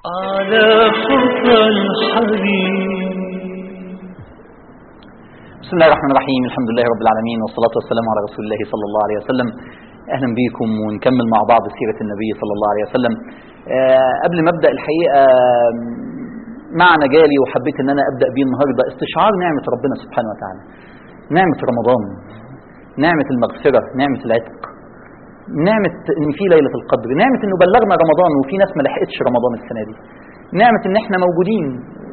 على خطى الحبيب بسم الله الرحمن الرحيم الحمد لله رب العالمين والصلاة والسلام على رسول الله صلى الله عليه وسلم أهلا بكم ونكمل مع بعض سيرة النبي صلى الله عليه وسلم آه، قبل ما أبدأ الحقيقة آم، معنى جالي وحبيت أن أنا أبدأ بيه النهاردة استشعار نعمة ربنا سبحانه وتعالى نعمة رمضان نعمة المغفرة نعمة العتق نعمة ان في ليلة القدر نعمة انه بلغنا رمضان وفي ناس ما لحقتش رمضان السنة دي نعمة ان احنا موجودين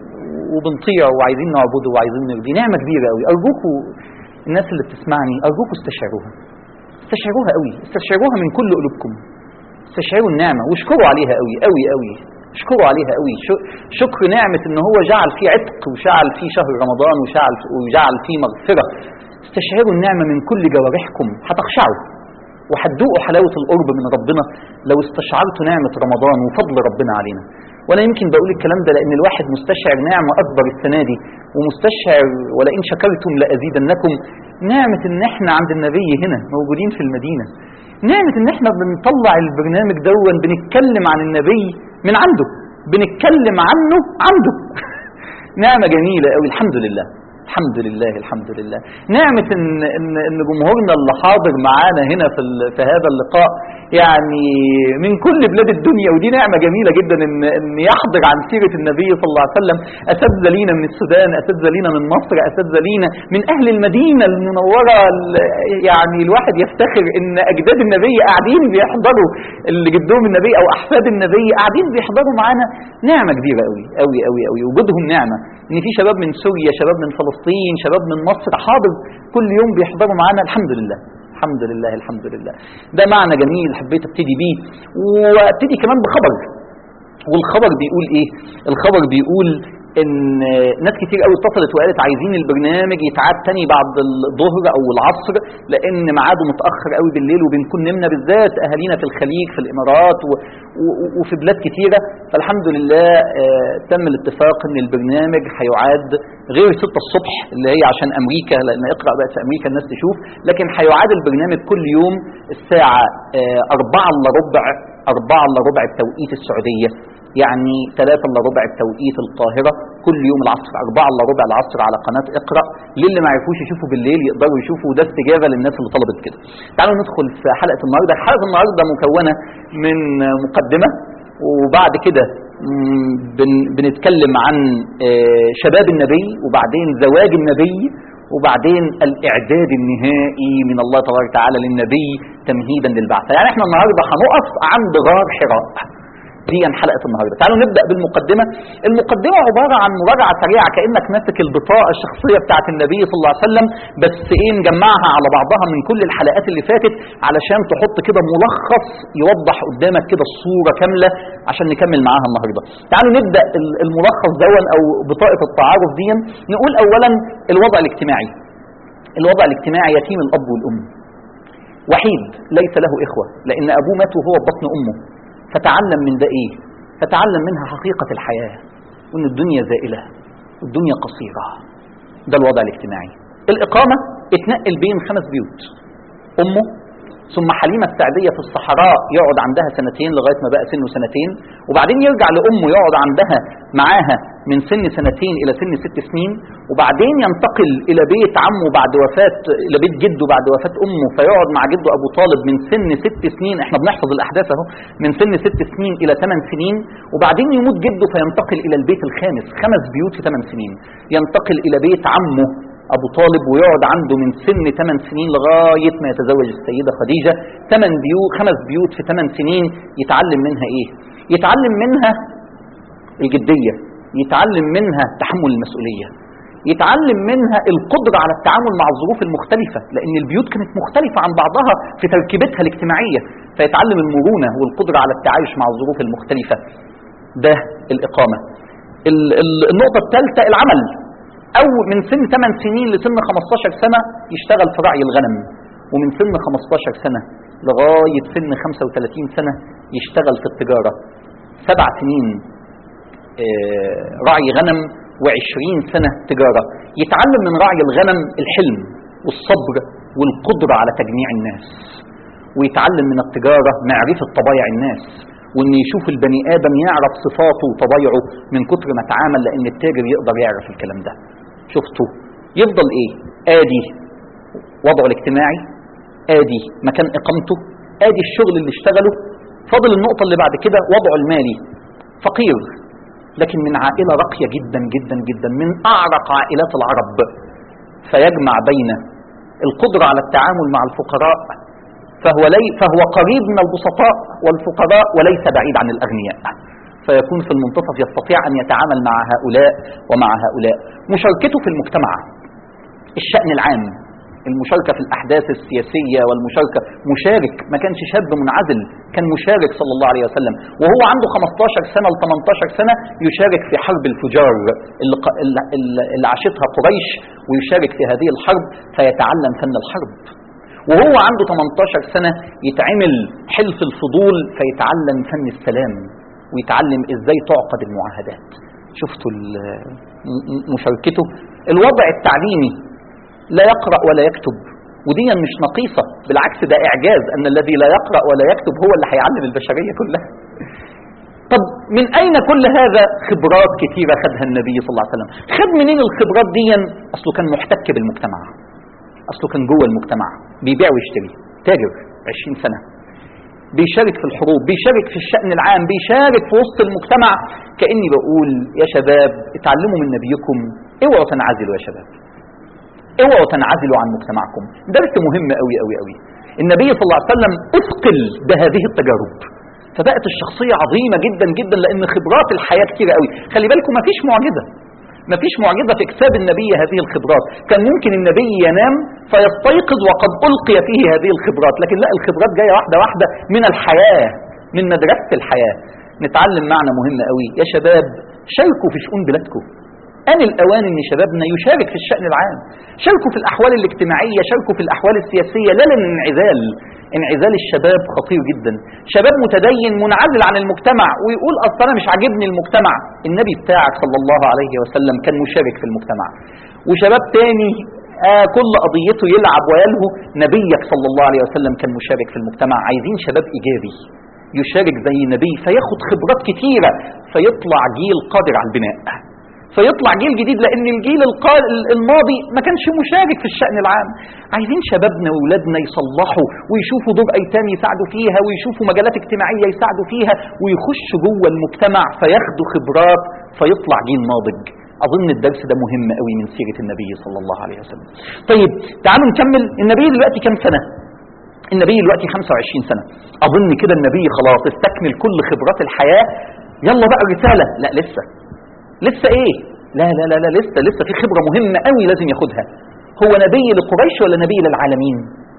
وبنطيع وعايزين نعبده وعايزين نرضيه نعمة كبيرة قوي ارجوكوا الناس اللي بتسمعني ارجوكوا استشعروها استشعروها قوي استشعروها من كل قلوبكم استشعروا النعمة واشكروا عليها قوي قوي قوي اشكروا عليها قوي ش- شكر نعمة ان هو جعل فيه عتق وجعل فيه شهر رمضان وجعل وجعل فيه مغفرة استشعروا النعمة من كل جوارحكم هتخشعوا وهتدوقوا حلاوة القرب من ربنا لو استشعرتوا نعمة رمضان وفضل ربنا علينا ولا يمكن بقول الكلام ده لأن الواحد مستشعر نعمة أكبر السنة دي ومستشعر ولئن شكرتم لأزيدنكم نعمة إن إحنا عند النبي هنا موجودين في المدينة نعمة إن إحنا بنطلع البرنامج دون بنتكلم عن النبي من عنده بنتكلم عنه عنده نعمة جميلة قوي الحمد لله الحمد لله الحمد لله نعمة إن, إن, إن جمهورنا اللي حاضر معانا هنا في, ال- في هذا اللقاء يعني من كل بلاد الدنيا ودي نعمة جميلة جدا إن, إن يحضر عن سيرة النبي صلى الله عليه وسلم أساتذة لينا من السودان أساتذة لينا من مصر أساتذة لينا من أهل المدينة المنورة ال- يعني الواحد يفتخر إن أجداد النبي قاعدين بيحضروا اللي جدهم النبي أو أحفاد النبي قاعدين بيحضروا معانا نعمة كبيرة قوي قوي قوي قوي وجودهم نعمة إن في شباب من سوريا شباب من فلسطين شباب من مصر حاضر كل يوم بيحضروا معانا الحمد لله الحمد لله الحمد لله ده معنى جميل حبيت ابتدي بيه وابتدي كمان بخبر والخبر بيقول ايه الخبر بيقول ان ناس كتير قوي اتصلت وقالت عايزين البرنامج يتعاد تاني بعد الظهر او العصر لان ميعاده متاخر قوي بالليل وبنكون نمنا بالذات اهالينا في الخليج في الامارات و و وفي بلاد كتيره فالحمد لله آه، تم الاتفاق ان البرنامج هيعاد غير 6 الصبح اللي هي عشان امريكا لان اقرا بقت في امريكا الناس تشوف لكن هيعاد البرنامج كل يوم الساعه 4 الا ربع 4 الا ربع بتوقيت السعوديه يعني 3 الا ربع بتوقيت القاهره كل يوم العصر 4 الا ربع العصر على قناه اقرا للي ما عرفوش يشوفوا بالليل يقدروا يشوفوا ده استجابه للناس اللي طلبت كده تعالوا ندخل في حلقه النهارده حلقه النهارده مكونه من مقدمه وبعد كده مم، بن- بنتكلم عن آه، شباب النبي وبعدين زواج النبي وبعدين الإعداد النهائي من الله تبارك وتعالى للنبي تمهيدا للبعث يعني احنا النهارده هنقف عند غار حراء دي حلقة النهاردة تعالوا نبدأ بالمقدمة المقدمة عبارة عن مراجعة سريعة كأنك ماسك البطاقة الشخصية بتاعة النبي صلى الله عليه وسلم بس ايه نجمعها على بعضها من كل الحلقات اللي فاتت علشان تحط كده ملخص يوضح قدامك كده الصورة كاملة عشان نكمل معاها النهاردة تعالوا نبدأ ال- الملخص دون او بطاقة التعارف دي نقول اولا الوضع الاجتماعي الوضع الاجتماعي يتيم الاب والام وحيد ليس له إخوة لأن أبوه مات وهو في بطن أمه فتعلم من ده إيه فتعلم منها حقيقة الحياة وأن الدنيا زائلة والدنيا قصيرة ده الوضع الاجتماعي الإقامة اتنقل بين خمس بيوت أمه ثم حليمة السعدية في الصحراء يقعد عندها سنتين لغاية ما بقى سنه سنتين وبعدين يرجع لأمه يقعد عندها معاها من سن سنتين إلى سن ست سنين وبعدين ينتقل إلى بيت عمه بعد وفاة إلى بيت جده بعد وفاة أمه فيقعد مع جده أبو طالب من سن ست سنين إحنا بنحفظ الأحداث أهو من سن ست سنين إلى ثمان سنين وبعدين يموت جده فينتقل إلى البيت الخامس خمس بيوت في ثمان سنين ينتقل إلى بيت عمه أبو طالب ويقعد عنده من سن 8 سنين لغاية ما يتزوج السيدة خديجة 8 بيوت خمس بيوت في 8 سنين يتعلم منها إيه؟ يتعلم منها الجدية يتعلم منها تحمل المسؤولية يتعلم منها القدرة على التعامل مع الظروف المختلفة لأن البيوت كانت مختلفة عن بعضها في تركيبتها الاجتماعية فيتعلم المرونة والقدرة على التعايش مع الظروف المختلفة ده الإقامة ال- ال- النقطة الثالثة العمل أو من سن 8 سنين لسن 15 سنة يشتغل في رعي الغنم ومن سن 15 سنة لغاية سن 35 سنة يشتغل في التجارة سبع سنين آه، رعي غنم وعشرين سنة تجارة يتعلم من رعي الغنم الحلم والصبر والقدرة على تجميع الناس ويتعلم من التجارة معرفة طبايع الناس وان يشوف البني ادم يعرف صفاته وطبايعه من كتر ما اتعامل لان التاجر يقدر يعرف الكلام ده شفته يفضل ايه ادي وضعه الاجتماعي ادي مكان اقامته ادي الشغل اللي اشتغله فاضل النقطه اللي بعد كده وضعه المالي فقير لكن من عائله راقيه جدا جدا جدا من اعرق عائلات العرب فيجمع بين القدره على التعامل مع الفقراء فهو لي فهو قريب من البسطاء والفقراء وليس بعيد عن الاغنياء فيكون في المنتصف يستطيع ان يتعامل مع هؤلاء ومع هؤلاء مشاركته في المجتمع الشأن العام المشاركة في الأحداث السياسية والمشاركة مشارك ما كانش شاب منعزل كان مشارك صلى الله عليه وسلم وهو عنده 15 سنة ل 18 سنة يشارك في حرب الفجار اللي, ق- اللي- اللي عاشتها قريش ويشارك في هذه الحرب فيتعلم فن الحرب وهو عنده 18 سنة يتعمل حلف الفضول فيتعلم فن السلام ويتعلم ازاي تعقد المعاهدات شفتوا ال- م- م- مشاركته الوضع التعليمي لا يقرأ ولا يكتب ودي مش نقيصة بالعكس ده إعجاز أن الذي لا يقرأ ولا يكتب هو اللي هيعلم البشرية كلها طب من أين كل هذا خبرات كثيرة خدها النبي صلى الله عليه وسلم خد منين الخبرات دي أصله كان محتك بالمجتمع أصله كان جوه المجتمع بيبيع ويشتري تاجر 20 سنة بيشارك في الحروب بيشارك في الشأن العام بيشارك في وسط المجتمع كأني بقول يا شباب اتعلموا من نبيكم اوعوا تنعزلوا يا شباب اوعوا تنعزلوا عن مجتمعكم درس مهم قوي قوي قوي النبي صلى الله عليه وسلم اثقل بهذه التجارب فبقت الشخصية عظيمة جدا جدا لأن خبرات الحياة كتير قوي خلي بالكم مفيش معجزة مفيش معجزة في إكساب النبي هذه الخبرات كان ممكن النبي ينام فيستيقظ وقد ألقي فيه هذه الخبرات لكن لا الخبرات جاية واحدة واحدة من الحياة من مدرسة الحياة نتعلم معنى مهم قوي يا شباب شاركوا في شؤون بلادكم آن الأوان أن شبابنا يشارك في الشأن العام شاركوا في الأحوال الاجتماعية شاركوا في الأحوال السياسية لا للانعزال انعزال الشباب خطير جدا شباب متدين منعزل عن المجتمع ويقول أصلا أنا مش عاجبني المجتمع النبي بتاعك صلى الله عليه وسلم كان مشارك في المجتمع وشباب تاني آه كل قضيته يلعب ويلهو نبيك صلى الله عليه وسلم كان مشارك في المجتمع عايزين شباب إيجابي يشارك زي النبي فياخد خبرات كتيرة فيطلع جيل قادر على البناء فيطلع جيل جديد لان الجيل القا- الماضي ما كانش مشارك في الشأن العام عايزين شبابنا واولادنا يصلحوا ويشوفوا دور ايتام يساعدوا فيها ويشوفوا مجالات اجتماعيه يساعدوا فيها ويخشوا جوه المجتمع فياخدوا خبرات فيطلع جيل ناضج اظن الدرس ده مهم قوي من سيره النبي صلى الله عليه وسلم طيب تعالوا نكمل النبي دلوقتي كام سنه النبي دلوقتي 25 سنه اظن كده النبي خلاص استكمل كل خبرات الحياه يلا بقى الرساله لا لسه لسه ايه لا لا لا لا لسه لسه في خبره مهمه قوي لازم ياخدها هو نبي لقريش ولا نبي للعالمين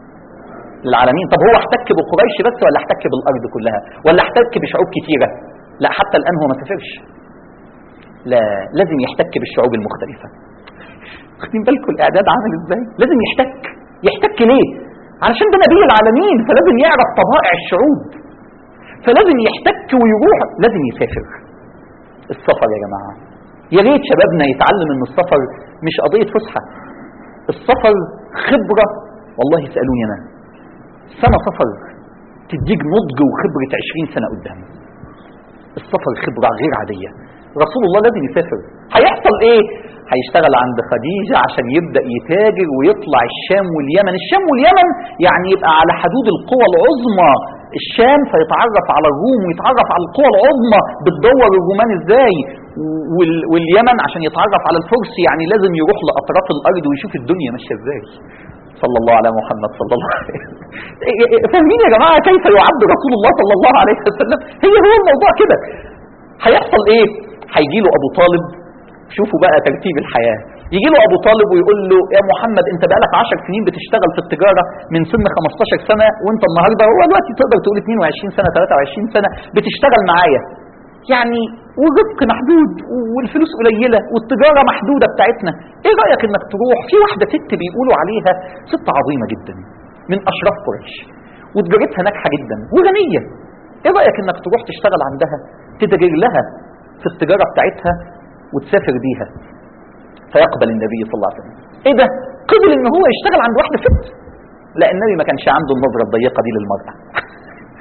للعالمين طب هو احتك بقريش بس ولا احتك بالارض كلها ولا احتك بشعوب كتيره لا حتى الان هو ما سافرش لا لازم يحتك بالشعوب المختلفه واخدين بالكم الاعداد عامل ازاي لازم يحتك يحتك ليه علشان ده نبي العالمين فلازم يعرف طبائع الشعوب فلازم يحتك ويروح لازم يسافر السفر يا جماعه يا ريت شبابنا يتعلم ان السفر مش قضيه فسحه السفر خبره والله اسالوني انا سنه سفر تديك نضج وخبره 20 سنه قدام السفر خبره غير عاديه رسول الله لازم يسافر هيحصل ايه هيشتغل عند خديجة عشان يبدأ يتاجر ويطلع الشام واليمن الشام واليمن يعني يبقى على حدود القوى العظمى الشام فيتعرف على الروم ويتعرف على القوى العظمى بتدور الرومان ازاي وال- واليمن عشان يتعرف على الفرس يعني لازم يروح لأطراف الأرض ويشوف الدنيا ماشية ازاي صلى الله على محمد صلى الله عليه وسلم فاهمين يا جماعة كيف يعد رسول الله صلى الله عليه وسلم هي هو الموضوع كده هيحصل ايه هيجي له ابو طالب شوفوا بقى ترتيب الحياه يجي له ابو طالب ويقول له يا محمد انت بقالك 10 سنين بتشتغل في التجاره من سن 15 سنه وانت النهارده هو دلوقتي تقدر تقول 22 سنه 23 سنه بتشتغل معايا يعني والرزق محدود والفلوس قليله والتجاره محدوده بتاعتنا ايه رايك انك تروح في واحده ست بيقولوا عليها ست عظيمه جدا من اشراف قريش وتجارتها ناجحه جدا وغنيه ايه رايك انك تروح تشتغل عندها تدرج لها في التجاره بتاعتها وتسافر بيها فيقبل النبي صلى الله عليه وسلم ايه ده قبل ان هو يشتغل عند واحده ست لا النبي ما كانش عنده النظره الضيقه دي للمراه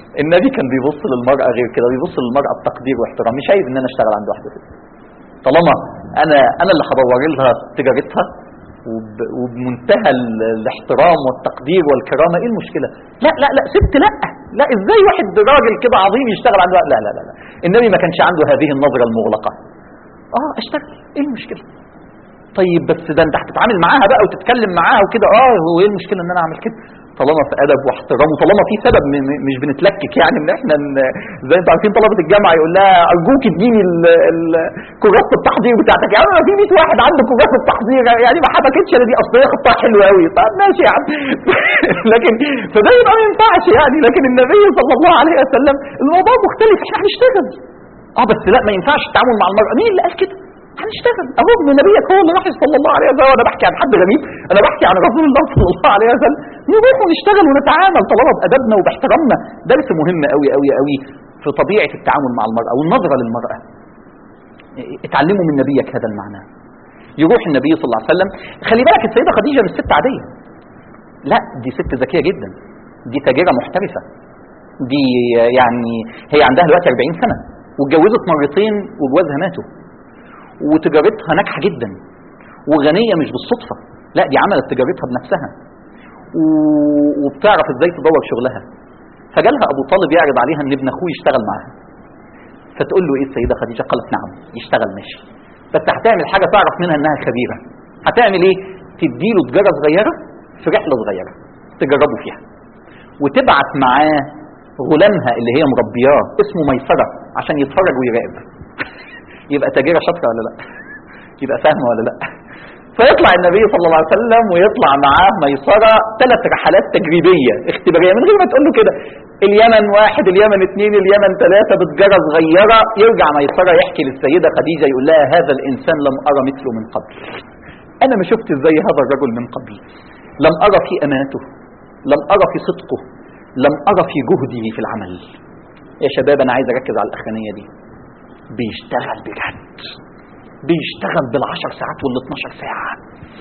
النبي كان بيبص للمرأة غير كده بيبص للمرأة بتقدير واحترام مش عايز ان انا اشتغل عند واحدة ست طالما انا انا اللي هدور لها تجارتها وب- وبمنتهى ال- الاحترام والتقدير والكرامه ايه المشكله؟ لا لا لا ست لا لا ازاي واحد راجل كده عظيم يشتغل عند لا لا لا لا النبي ما كانش عنده هذه النظره المغلقه اه اشتغل ايه المشكله؟ طيب بس ده انت هتتعامل معاها بقى وتتكلم معاها وكده اه هو ايه المشكله ان انا اعمل كده؟ طالما في ادب واحترام وطالما في سبب م- م- مش بنتلكك يعني ان احنا ن- زي انتوا عارفين طلبه الجامعه يقول لها ارجوك اديني ال- ال- كراسه التحضير بتاعتك يعني انا في 100 واحد عنده كراسه التحضير يعني ما حبكتش انا دي اصل هي خطها حلو قوي طب ماشي يا عم لكن فده يبقى ما ينفعش يعني لكن النبي صلى الله عليه وسلم الموضوع مختلف احنا هنشتغل اه بس لا ما ينفعش التعامل مع المرأة مين اللي قال كده هنشتغل اهو ابن نبيك هو اللي راح صلى الله عليه وسلم انا بحكي عن حد غريب انا بحكي عن رسول الله صلى الله عليه وسلم نروح ونشتغل ونتعامل طالما بادبنا وباحترامنا درس مهم قوي قوي قوي في طبيعه التعامل مع المراه والنظره للمراه اتعلموا من نبيك هذا المعنى يروح النبي صلى الله عليه وسلم خلي بالك السيده خديجه مش ست عاديه لا دي ست ذكيه جدا دي تاجره محترفه دي يعني هي عندها دلوقتي 40 سنه واتجوزت مرتين وجوازها ماتوا وتجارتها ناجحه جدا وغنيه مش بالصدفه لا دي عملت تجارتها بنفسها و- وبتعرف ازاي تدور شغلها فجالها ابو طالب يعرض عليها ان ابن اخوه يشتغل معاها فتقول له ايه السيده خديجه قالت نعم يشتغل ماشي بس هتعمل حاجه تعرف منها انها خبيره هتعمل ايه تديله تجاره صغيره في رحله صغيره تجربوا فيها وتبعت معاه غلامها اللي هي مربياه اسمه ميسره عشان يتفرج ويراقب يبقى تاجره شاطره ولا لا يبقى فاهمه ولا لا فيطلع النبي صلى الله عليه وسلم ويطلع معاه ميسره ثلاث رحلات تجريبيه اختباريه من غير ما تقول له كده اليمن واحد اليمن اثنين اليمن ثلاثه بتجاره صغيره يرجع ميسره يحكي للسيده خديجه يقول لها هذا الانسان لم ارى مثله من قبل انا ما شفت زي هذا الرجل من قبل لم ارى في امانته لم ارى في صدقه لم ارى في جهده في العمل يا شباب انا عايز اركز على الاخرانيه دي بيشتغل بجد بيشتغل بالعشر ساعات وال 12 ساعة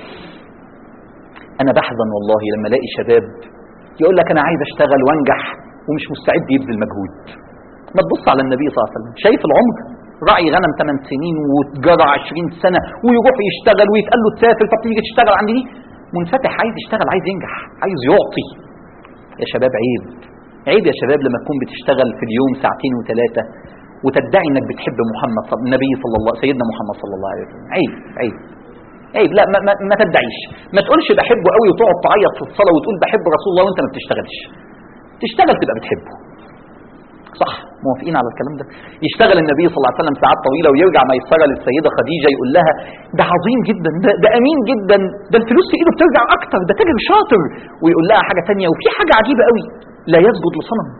أنا بحزن والله لما ألاقي شباب يقول لك أنا عايز أشتغل وأنجح ومش مستعد يبذل مجهود ما تبص على النبي صلى الله عليه وسلم شايف العمر راعي غنم 8 سنين وتجارة 20 سنة ويروح يشتغل ويتقال له تسافر طب تيجي تشتغل عندي دي منفتح عايز يشتغل عايز ينجح عايز يعطي يا شباب عيب عيب يا شباب لما تكون بتشتغل في اليوم ساعتين وثلاثة وتدعي انك بتحب محمد صلى النبي صلى الله سيدنا محمد صلى الله عليه وسلم عيب عيب عيب لا ما, ما, ما تدعيش ما تقولش بحبه قوي وتقعد تعيط في الصلاه وتقول بحب رسول الله وانت ما بتشتغلش تشتغل تبقى بتحبه صح موافقين على الكلام ده يشتغل النبي صلى الله عليه وسلم ساعات طويله ويرجع ميسره للسيده خديجه يقول لها ده عظيم جدا ده, ده امين جدا ده الفلوس في ايده بترجع اكتر ده تاجر شاطر ويقول لها حاجه تانية وفي حاجه عجيبه قوي لا يسجد لصنم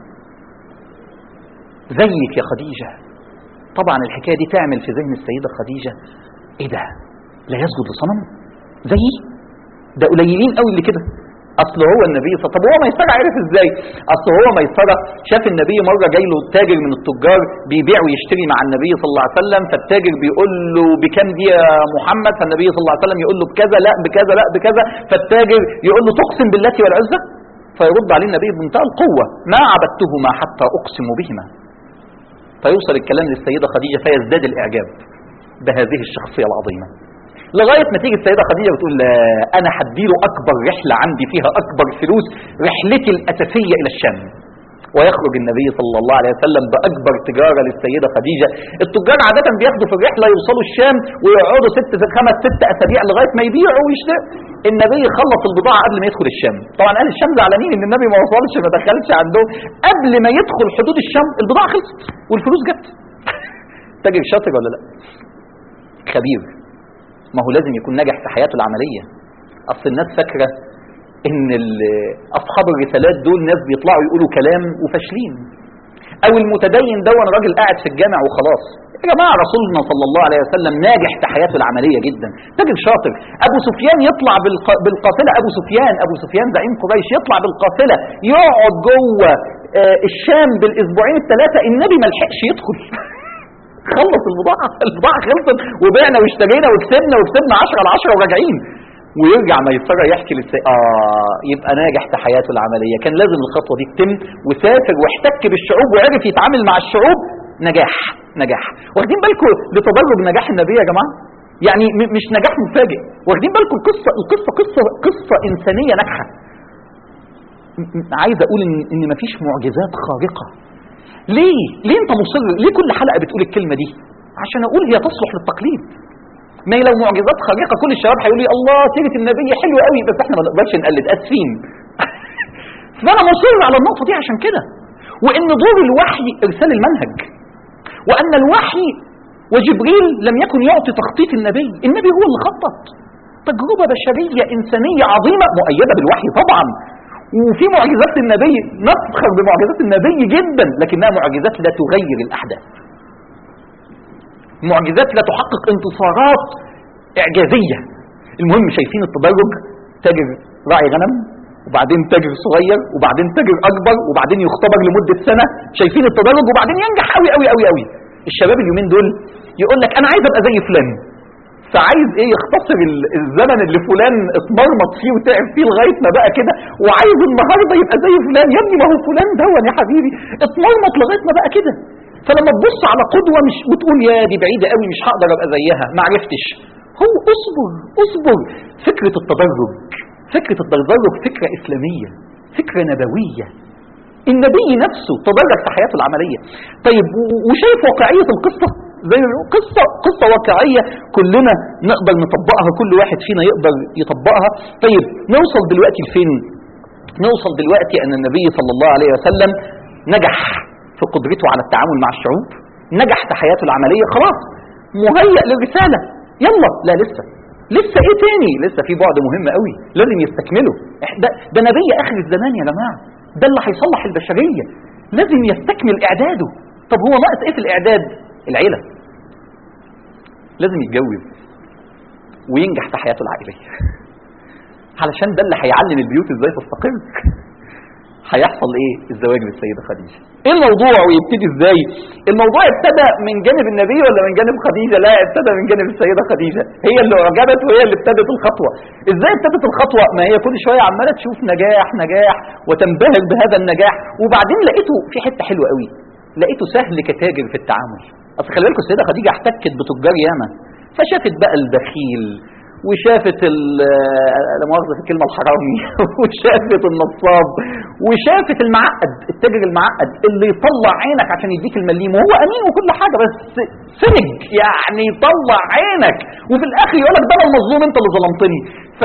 زيك يا خديجة طبعا الحكاية دي تعمل في ذهن السيدة خديجة ايه ده لا يسجد لصنم زيي ده قليلين قوي اللي كده اصل هو النبي صلى طب هو ميسره عرف ازاي اصل هو ميسره شاف النبي مره جاي له تاجر من التجار بيبيع ويشتري مع النبي صلى الله عليه وسلم فالتاجر بيقول له بكام دي يا محمد فالنبي صلى الله عليه وسلم يقول له بكذا لا بكذا لا بكذا فالتاجر يقول له تقسم بالله والعزى فيرد عليه النبي بمنتهى القوه ما عبدتهما حتى اقسم بهما فيوصل الكلام للسيدة خديجة فيزداد الإعجاب بهذه الشخصية العظيمة لغاية ما تيجي السيدة خديجة بتقول لا أنا هديله أكبر رحلة عندي فيها أكبر فلوس رحلتي الأساسية إلى الشام ويخرج النبي صلى الله عليه وسلم بأكبر تجارة للسيدة خديجة التجار عادة بياخدوا في الرحلة يوصلوا الشام ويقعدوا ست خمس ست أسابيع لغاية ما يبيعوا ويشتروا النبي خلص البضاعة قبل ما يدخل الشام طبعا أهل الشام زعلانين إن النبي ما وصلش ما دخلش عندهم قبل ما يدخل حدود الشام البضاعة خلصت والفلوس جت تاجر شاطر ولا لا خبير ما هو لازم يكون ناجح في حياته العملية أصل الناس فاكرة ان اصحاب الرسالات دول ناس بيطلعوا يقولوا كلام وفاشلين او المتدين دون راجل قاعد في الجامع وخلاص يا جماعه رسولنا صلى الله عليه وسلم ناجح في حياته العمليه جدا راجل شاطر ابو سفيان يطلع بالق- بالقافله ابو سفيان ابو سفيان زعيم قريش يطلع بالقافله يقعد جوه آه، الشام بالاسبوعين الثلاثه النبي ما لحقش يدخل خلص البضاعه البضاعه خلصت وبعنا واشترينا وكسبنا وكسبنا 10 على 10 وراجعين ويرجع ميسره يحكي للسي... اه يبقى ناجح في حياته العمليه كان لازم الخطوه دي تتم وسافر واحتك بالشعوب وعرف يتعامل مع الشعوب نجاح نجاح واخدين بالكم لتدرج نجاح النبي يا جماعه يعني م- مش نجاح مفاجئ واخدين بالكم القصه القصه قصه قصه انسانيه ناجحه م- م- عايز اقول ان ان مفيش معجزات خارقه ليه ليه انت مصر ليه كل حلقه بتقول الكلمه دي عشان اقول هي تصلح للتقليد ما هي لو معجزات خارقه كل الشباب هيقولوا لي الله سيره النبي حلوه قوي بس احنا ما نقدرش نقلد اسفين فانا مصر على النقطه دي عشان كده وان دور الوحي ارسال المنهج وان الوحي وجبريل لم يكن يعطي تخطيط النبي النبي هو اللي خطط تجربه بشريه انسانيه عظيمه مؤيده بالوحي طبعا وفي معجزات النبي نفخر بمعجزات النبي جدا لكنها معجزات لا تغير الاحداث معجزات لا تحقق انتصارات اعجازيه المهم شايفين التدرج تاجر راعي غنم وبعدين تاجر صغير وبعدين تاجر اكبر وبعدين يختبر لمده سنه شايفين التدرج وبعدين ينجح قوي قوي قوي قوي الشباب اليومين دول يقول لك انا عايز ابقى زي فلان فعايز ايه يختصر ال- الزمن اللي فلان اتمرمط فيه وتعب فيه لغايه ما بقى كده وعايز النهارده يبقى زي فلان يا ابني ما هو فلان دون يا حبيبي اتمرمط لغايه ما بقى كده فلما تبص على قدوه مش وتقول يا دي بعيده قوي مش هقدر ابقى زيها ما عرفتش هو اصبر اصبر فكره التدرج فكره التدرج فكره اسلاميه فكره نبويه النبي نفسه تدرج في حياته العمليه طيب و- وشايف واقعيه القصه زي قصه قصه واقعيه كلنا نقدر نطبقها كل واحد فينا يقدر يطبقها طيب نوصل دلوقتي لفين نوصل دلوقتي ان النبي صلى الله عليه وسلم نجح في قدرته على التعامل مع الشعوب نجح في حياته العمليه خلاص مهيأ للرساله يلا لا لسه لسه ايه تاني لسه في بعد مهم قوي لازم يستكمله إح- ده, ده نبي اخر الزمان يا جماعه ده اللي هيصلح البشريه لازم يستكمل اعداده طب هو ناقص ايه في الاعداد العيله لازم يتجوز وينجح في حياته العائليه علشان ده اللي هيعلم البيوت ازاي تستقر هيحصل ايه الزواج بالسيده خديجه ايه الموضوع ويبتدي ازاي الموضوع ابتدى من جانب النبي ولا من جانب خديجه لا ابتدى من جانب السيده خديجه هي اللي اعجبت وهي اللي ابتدت الخطوه ازاي ابتدت الخطوه ما هي كل شويه عماله تشوف نجاح نجاح وتنبهر بهذا النجاح وبعدين لقيته في حته حلوه قوي لقيته سهل كتاجر في التعامل اصل خلي بالكم السيده خديجه احتكت بتجار ياما فشافت بقى البخيل وشافت ال- لا مؤاخذه في الكلمه الحرامي وشافت النصاب وشافت المعقد التاجر المعقد اللي يطلع عينك عشان يديك المليم وهو امين وكل حاجه بس سنج يعني يطلع عينك وفي الاخر يقول لك ده انا المظلوم انت اللي ظلمتني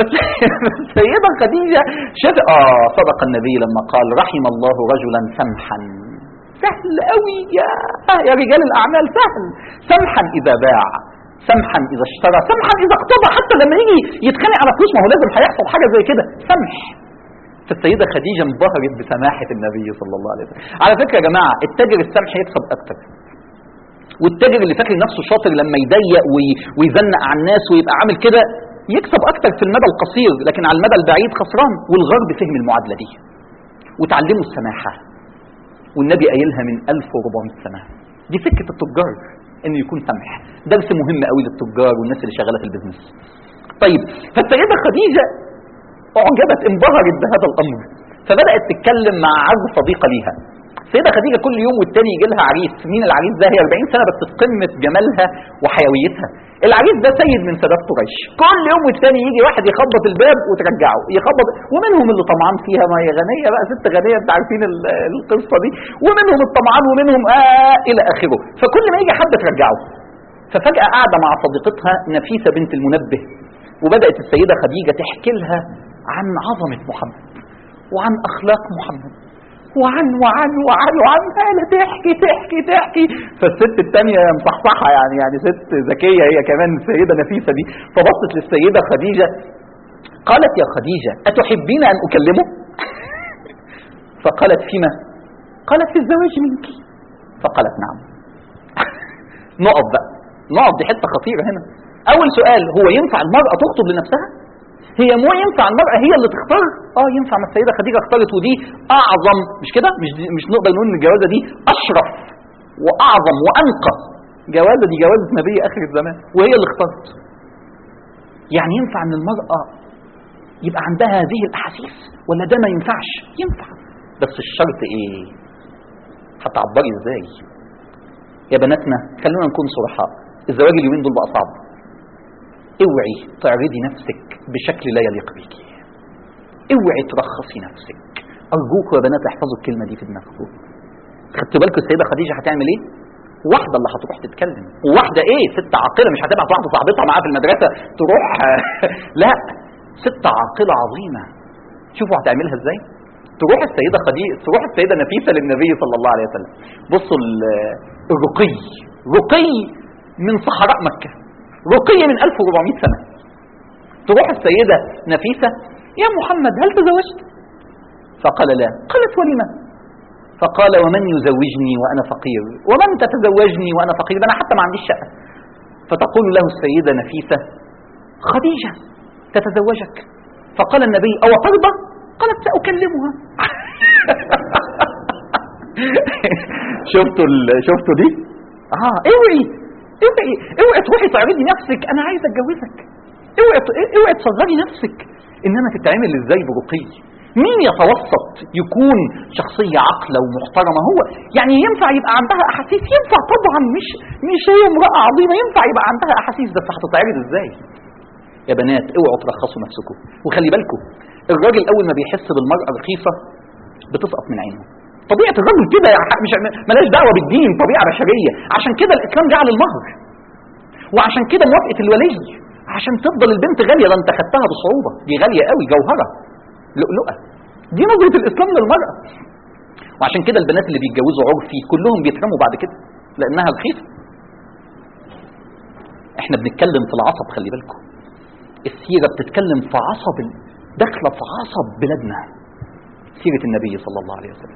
فالسيده خديجه شافت اه صدق النبي لما قال رحم الله رجلا سمحا سهل قوي يا يا رجال الاعمال سهل سمحا اذا باع سمحا اذا اشترى سمحا اذا اقتضى حتى لما يجي يتخانق على فلوس ما هو لازم هيحصل حاجه زي كده سمح فالسيدة خديجة انبهرت بسماحة النبي صلى الله عليه وسلم على فكرة يا جماعة التاجر السمح يكسب أكتر والتاجر اللي فاكر نفسه شاطر لما يضيق وي- ويزنق على الناس ويبقى عامل كده يكسب أكتر في المدى القصير لكن على المدى البعيد خسران والغرب فهم المعادلة دي وتعلموا السماحة والنبي قايلها من 1400 سنة دي سكة التجار انه يكون سمح درس مهم قوي للتجار والناس اللي شغالة في البيزنس طيب فالسيدة خديجة اعجبت انبهرت بهذا الامر فبدات تتكلم مع عز صديقه ليها السيده خديجه كل يوم والتاني يجي لها عريس مين العريس ده هي 40 سنه بس في قمه جمالها وحيويتها العريس ده سيد من سادات قريش كل يوم والتاني يجي واحد يخبط الباب وترجعه يخبط ومنهم اللي طمعان فيها ما هي غنيه بقى ست غنيه انت عارفين ال- القصه دي ومنهم الطمعان ومنهم آه الى اخره فكل ما يجي حد ترجعه ففجاه قاعده مع صديقتها نفيسه بنت المنبه وبدات السيده خديجه تحكي لها عن عظمه محمد وعن اخلاق محمد وعن وعن وعن وعن قالت تحكي تحكي تحكي فالست الثانيه مصحصحه يعني يعني ست ذكيه هي كمان السيده نفيسه دي فبصت للسيده خديجه قالت يا خديجه اتحبين ان اكلمه؟ فقالت فيما؟ قالت في الزواج منك فقالت نعم نقط بقى نقط دي حته خطيره هنا اول سؤال هو ينفع المراه تخطب لنفسها هي مو ينفع المراه هي اللي تختار اه ينفع ما السيده خديجه اختارت ودي اعظم مش كده مش دي مش نقدر نقول ان الجوازه دي اشرف واعظم وانقى جوازه دي جوازه نبي اخر الزمان وهي اللي اختارت يعني ينفع ان المراه يبقى عندها هذه الاحاسيس ولا ده ما ينفعش ينفع بس الشرط ايه هتعبري ازاي يا بناتنا خلونا نكون صرحاء الزواج اليومين دول بقى صعب اوعي تعرضي نفسك بشكل لا يليق بيكي اوعي ترخصي نفسك ارجوكوا يا بنات احفظوا الكلمه دي في دماغكم خدتوا بالكم السيده خديجه هتعمل ايه واحده اللي هتروح تتكلم وواحده ايه ست عاقله مش هتبعت واحده صاحبتها معاها في المدرسه تروح لا ست عاقله عظيمه شوفوا هتعملها ازاي تروح السيده خديجه تروح السيده نفيسه للنبي صلى الله عليه وسلم بصوا ال- الرقي رقي من صحراء مكه رقي من 1400 سنه تروح السيده نفيسه يا محمد هل تزوجت فقال لا قالت ولما فقال ومن يزوجني وانا فقير ومن تتزوجني وانا فقير ده انا حتى ما عنديش شقه فتقول له السيده نفيسه خديجه تتزوجك فقال النبي او ترضى قالت ساكلمها شفتوا ال- شفتوا دي اه اوعي اوعي اوعي تروحي تعرضي نفسك انا عايز اتجوزك اوعي ت- اوعي تصغري نفسك انما تتعمل ازاي برقي مين يتوسط يكون شخصية عاقلة ومحترمة هو يعني ينفع يبقى عندها أحاسيس ينفع طبعا مش مش هي امرأة عظيمة ينفع يبقى عندها أحاسيس بس هتتعرض ازاي يا بنات اوعوا ترخصوا نفسكم وخلي بالكم الراجل أول ما بيحس بالمرأة رخيصة بتسقط من عينه طبيعة الرجل كده يعني مش ملاش دعوة بالدين طبيعة بشرية عشان كده الإسلام جعل المهر وعشان كده موافقة الولي عشان تفضل البنت غالية ده انت خدتها بصعوبة دي غالية قوي جوهرة لؤلؤة دي نظرة الإسلام للمرأة وعشان كده البنات اللي بيتجوزوا عرفي كلهم بيترموا بعد كده لأنها رخيصة احنا بنتكلم في العصب خلي بالكم السيرة بتتكلم في عصب ال- داخلة في عصب بلادنا سيرة النبي صلى الله عليه وسلم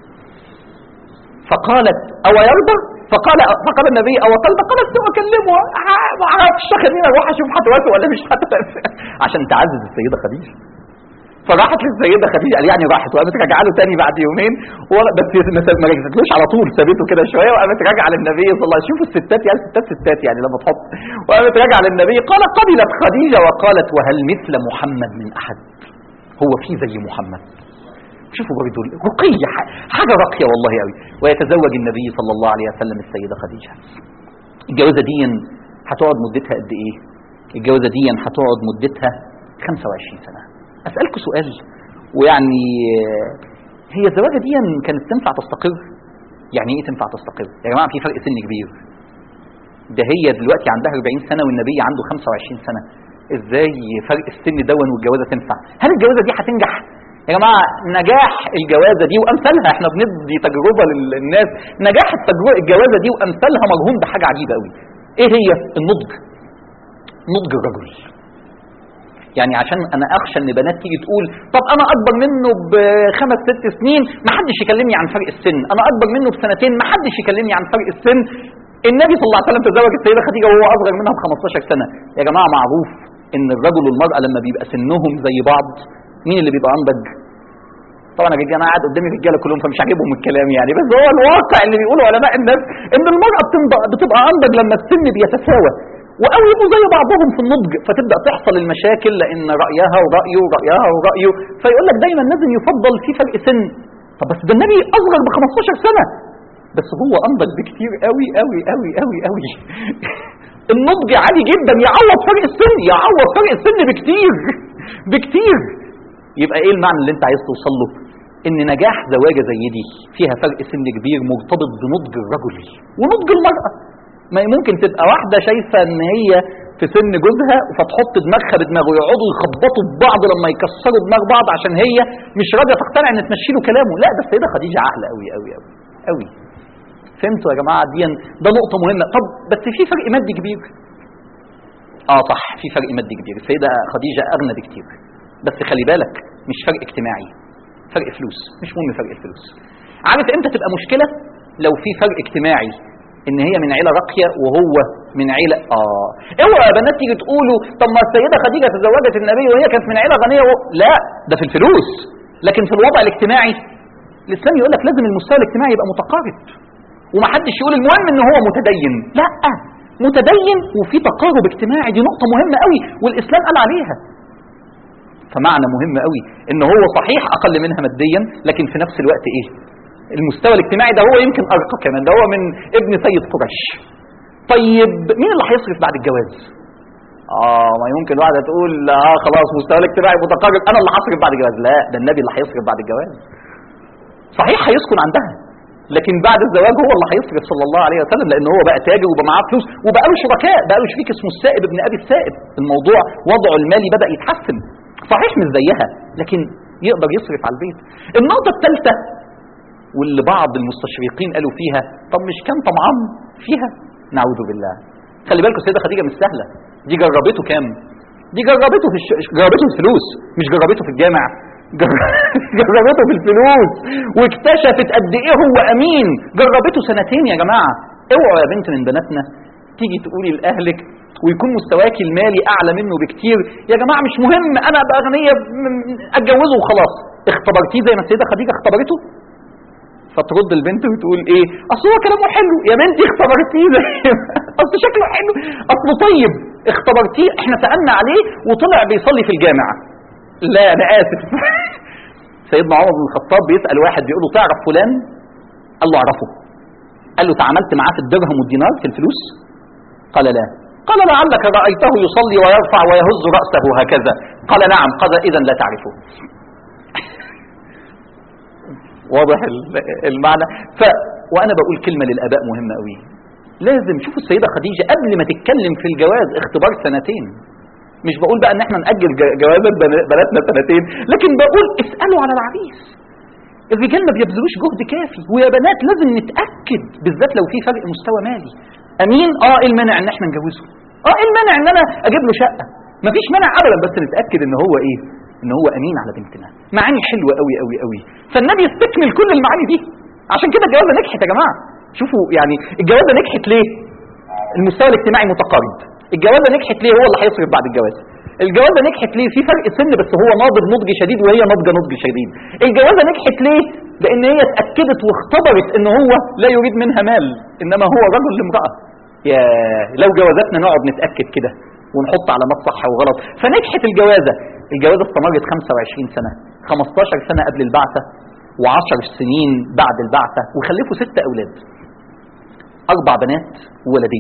فقالت أو يرضى فقال فقال النبي أو ترضى قالت سأكلمها ع- ما اعرفش خليني اروح اشوف هتوافق ولا مش هتوافق عشان تعزز السيدة خديجة فراحت للسيدة خديجة قال يعني راحت وقامت راجعه له تاني بعد يومين ولا بس ما ما رجعتلوش على طول سابته كده شويه وقامت راجعه للنبي صلى الله عليه وسلم شوفوا الستات يعني ستات ستات يعني لما تحط وقامت راجعه للنبي قال قبلت خديجة وقالت وهل مثل محمد من أحد هو في زي محمد شوفوا برضه رقية ح- حاجة راقية والله قوي ويتزوج النبي صلى الله عليه وسلم السيدة خديجة الجوازة دي هتقعد مدتها قد ايه الجوازة دي هتقعد مدتها 25 سنة أسألكم سؤال ويعني آه، هي الزواجة دي كانت تنفع تستقر يعني ايه تنفع تستقر يا جماعة في فرق سن كبير ده هي دلوقتي عندها 40 سنة والنبي عنده 25 سنة ازاي فرق السن دون والجوازة تنفع هل الجوازة دي هتنجح يا جماعة نجاح الجوازة دي وأمثالها احنا بندي تجربة للناس نجاح التجربة الجوازة دي وأمثالها مرهون بحاجة عجيبة قوي ايه هي النضج نضج الرجل يعني عشان انا اخشى ان بنات تيجي تقول طب انا اكبر منه بخمس ست سنين ما حدش يكلمني عن فرق السن انا اكبر منه بسنتين ما حدش يكلمني عن فرق السن النبي صلى الله عليه وسلم تزوج السيده خديجه وهو اصغر منها ب 15 سنه يا جماعه معروف ان الرجل والمراه لما بيبقى سنهم زي بعض مين اللي بيبقى انضج طبعا يا رجاله انا قاعد قدامي رجاله كلهم فمش عاجبهم الكلام يعني بس هو الواقع اللي بيقوله علماء الناس ان المراه بتنض- بتبقى انضج لما السن بيتساوى او يبقوا زي بعضهم في النضج فتبدا تحصل المشاكل لان رايها ورايه ورايها ورايه فيقول لك دايما لازم يفضل في فرق سن طب بس ده النبي اصغر ب 15 سنه بس هو انضج بكتير قوي قوي قوي قوي قوي النضج عالي جدا يعوض فرق السن يعوض فرق السن بكتير بكتير يبقى ايه المعنى اللي انت عايز توصل له ان نجاح زواجه زي دي فيها فرق سن كبير مرتبط بنضج الرجل ونضج المراه ما ممكن تبقى واحده شايفه ان هي في سن جوزها فتحط دماغها بدماغه ويقعدوا يخبطوا في بعض لما يكسروا دماغ بعض عشان هي مش راضيه تقتنع ان تمشي له كلامه لا ده السيده خديجه عاقله قوي قوي قوي قوي فهمتوا يا جماعه دي ده نقطه مهمه طب بس في فرق مادي كبير اه صح في فرق مادي كبير السيده خديجه اغنى بكتير بس خلي بالك مش فرق اجتماعي فرق فلوس مش مهم فرق الفلوس عارف امتى تبقى مشكله لو في فرق اجتماعي ان هي من عيله راقيه وهو من عيله اه اوعى يا بنات تيجي تقولوا طب ما السيده خديجه تزوجت النبي وهي كانت من عيله غنيه و... لا ده في الفلوس لكن في الوضع الاجتماعي الاسلام يقول لك لازم المستوى الاجتماعي يبقى متقارب ومحدش يقول المهم ان هو متدين لا متدين وفي تقارب اجتماعي دي نقطه مهمه قوي والاسلام قال عليها فمعنى مهم قوي ان هو صحيح اقل منها ماديا لكن في نفس الوقت ايه المستوى الاجتماعي ده هو يمكن ارقى كمان ده هو من ابن سيد قريش طيب مين اللي هيصرف بعد الجواز اه ما يمكن واحده تقول اه خلاص مستوى الاجتماعي متقارب انا اللي هصرف بعد الجواز لا ده النبي اللي هيصرف بعد الجواز صحيح هيسكن عندها لكن بعد الزواج هو اللي هيصرف صلى الله عليه وسلم لان هو بقى تاجر وبقى معاه فلوس وبقى له شركاء بقى له شريك اسمه السائب ابن ابي السائب الموضوع وضعه المالي بدا يتحسن صحيح مش زيها لكن يقدر يصرف على البيت النقطه الثالثه واللي بعض المستشرقين قالوا فيها طب مش كان طمعان فيها نعوذ بالله خلي بالكم السيده خديجه مش سهله دي جربته كام دي جربته في الش... جربته في الفلوس مش جربته في الجامع جر- جربته في الفلوس واكتشفت قد ايه هو امين جربته سنتين يا جماعه اوعوا يا بنت من بناتنا تيجي تقولي لاهلك ويكون مستواك المالي اعلى منه بكتير يا جماعه مش مهم انا ابقى غنيه م- اتجوزه وخلاص اختبرتيه زي ما السيده خديجه اختبرته فترد البنت وتقول ايه اصل هو كلامه حلو يا بنتي اختبرتيه زي اصل شكله حلو اصله طيب اختبرتيه احنا سالنا عليه وطلع بيصلي في الجامعه لا انا اسف سيدنا عمر بن الخطاب بيسال واحد بيقول له تعرف فلان قال له اعرفه قال له تعاملت معاه في الدرهم والدينار في الفلوس قال لا قال لعلك رايته يصلي ويرفع ويهز راسه هكذا قال نعم قال اذا لا تعرفه واضح ال- المعنى ف وانا بقول كلمه للاباء مهمه قوي لازم شوفوا السيده خديجه قبل ما تتكلم في الجواز اختبار سنتين مش بقول بقى ان احنا ناجل ج- جوازات بن- بناتنا سنتين لكن بقول اسالوا على العريس الرجال ما بيبذلوش جهد كافي ويا بنات لازم نتاكد بالذات لو في فرق مستوى مالي امين اه ايه المانع ان احنا نجوزه اه ايه المانع ان انا اجيب له شقه مفيش مانع ابدا بس نتاكد ان هو ايه ان هو امين على بنتنا معاني حلوه قوي قوي قوي فالنبي استكمل كل المعاني دي عشان كده الجوازه نجحت يا جماعه شوفوا يعني الجوازه نجحت ليه المستوى الاجتماعي متقارب الجوازه نجحت ليه هو اللي هيصرف بعد الجواز الجوازه نجحت ليه في فرق سن بس هو ناضج نضج شديد وهي ناضجه نضج شديد الجوازه نجحت ليه لان هي اتاكدت واختبرت ان هو لا يريد منها مال انما هو رجل لامراه يا لو جوازاتنا نقعد نتاكد كده ونحط علامات صح وغلط فنجحت الجوازه الجوازه استمرت 25 سنه 15 سنه قبل البعثه و10 سنين بعد البعثه وخلفوا ست اولاد اربع بنات وولدين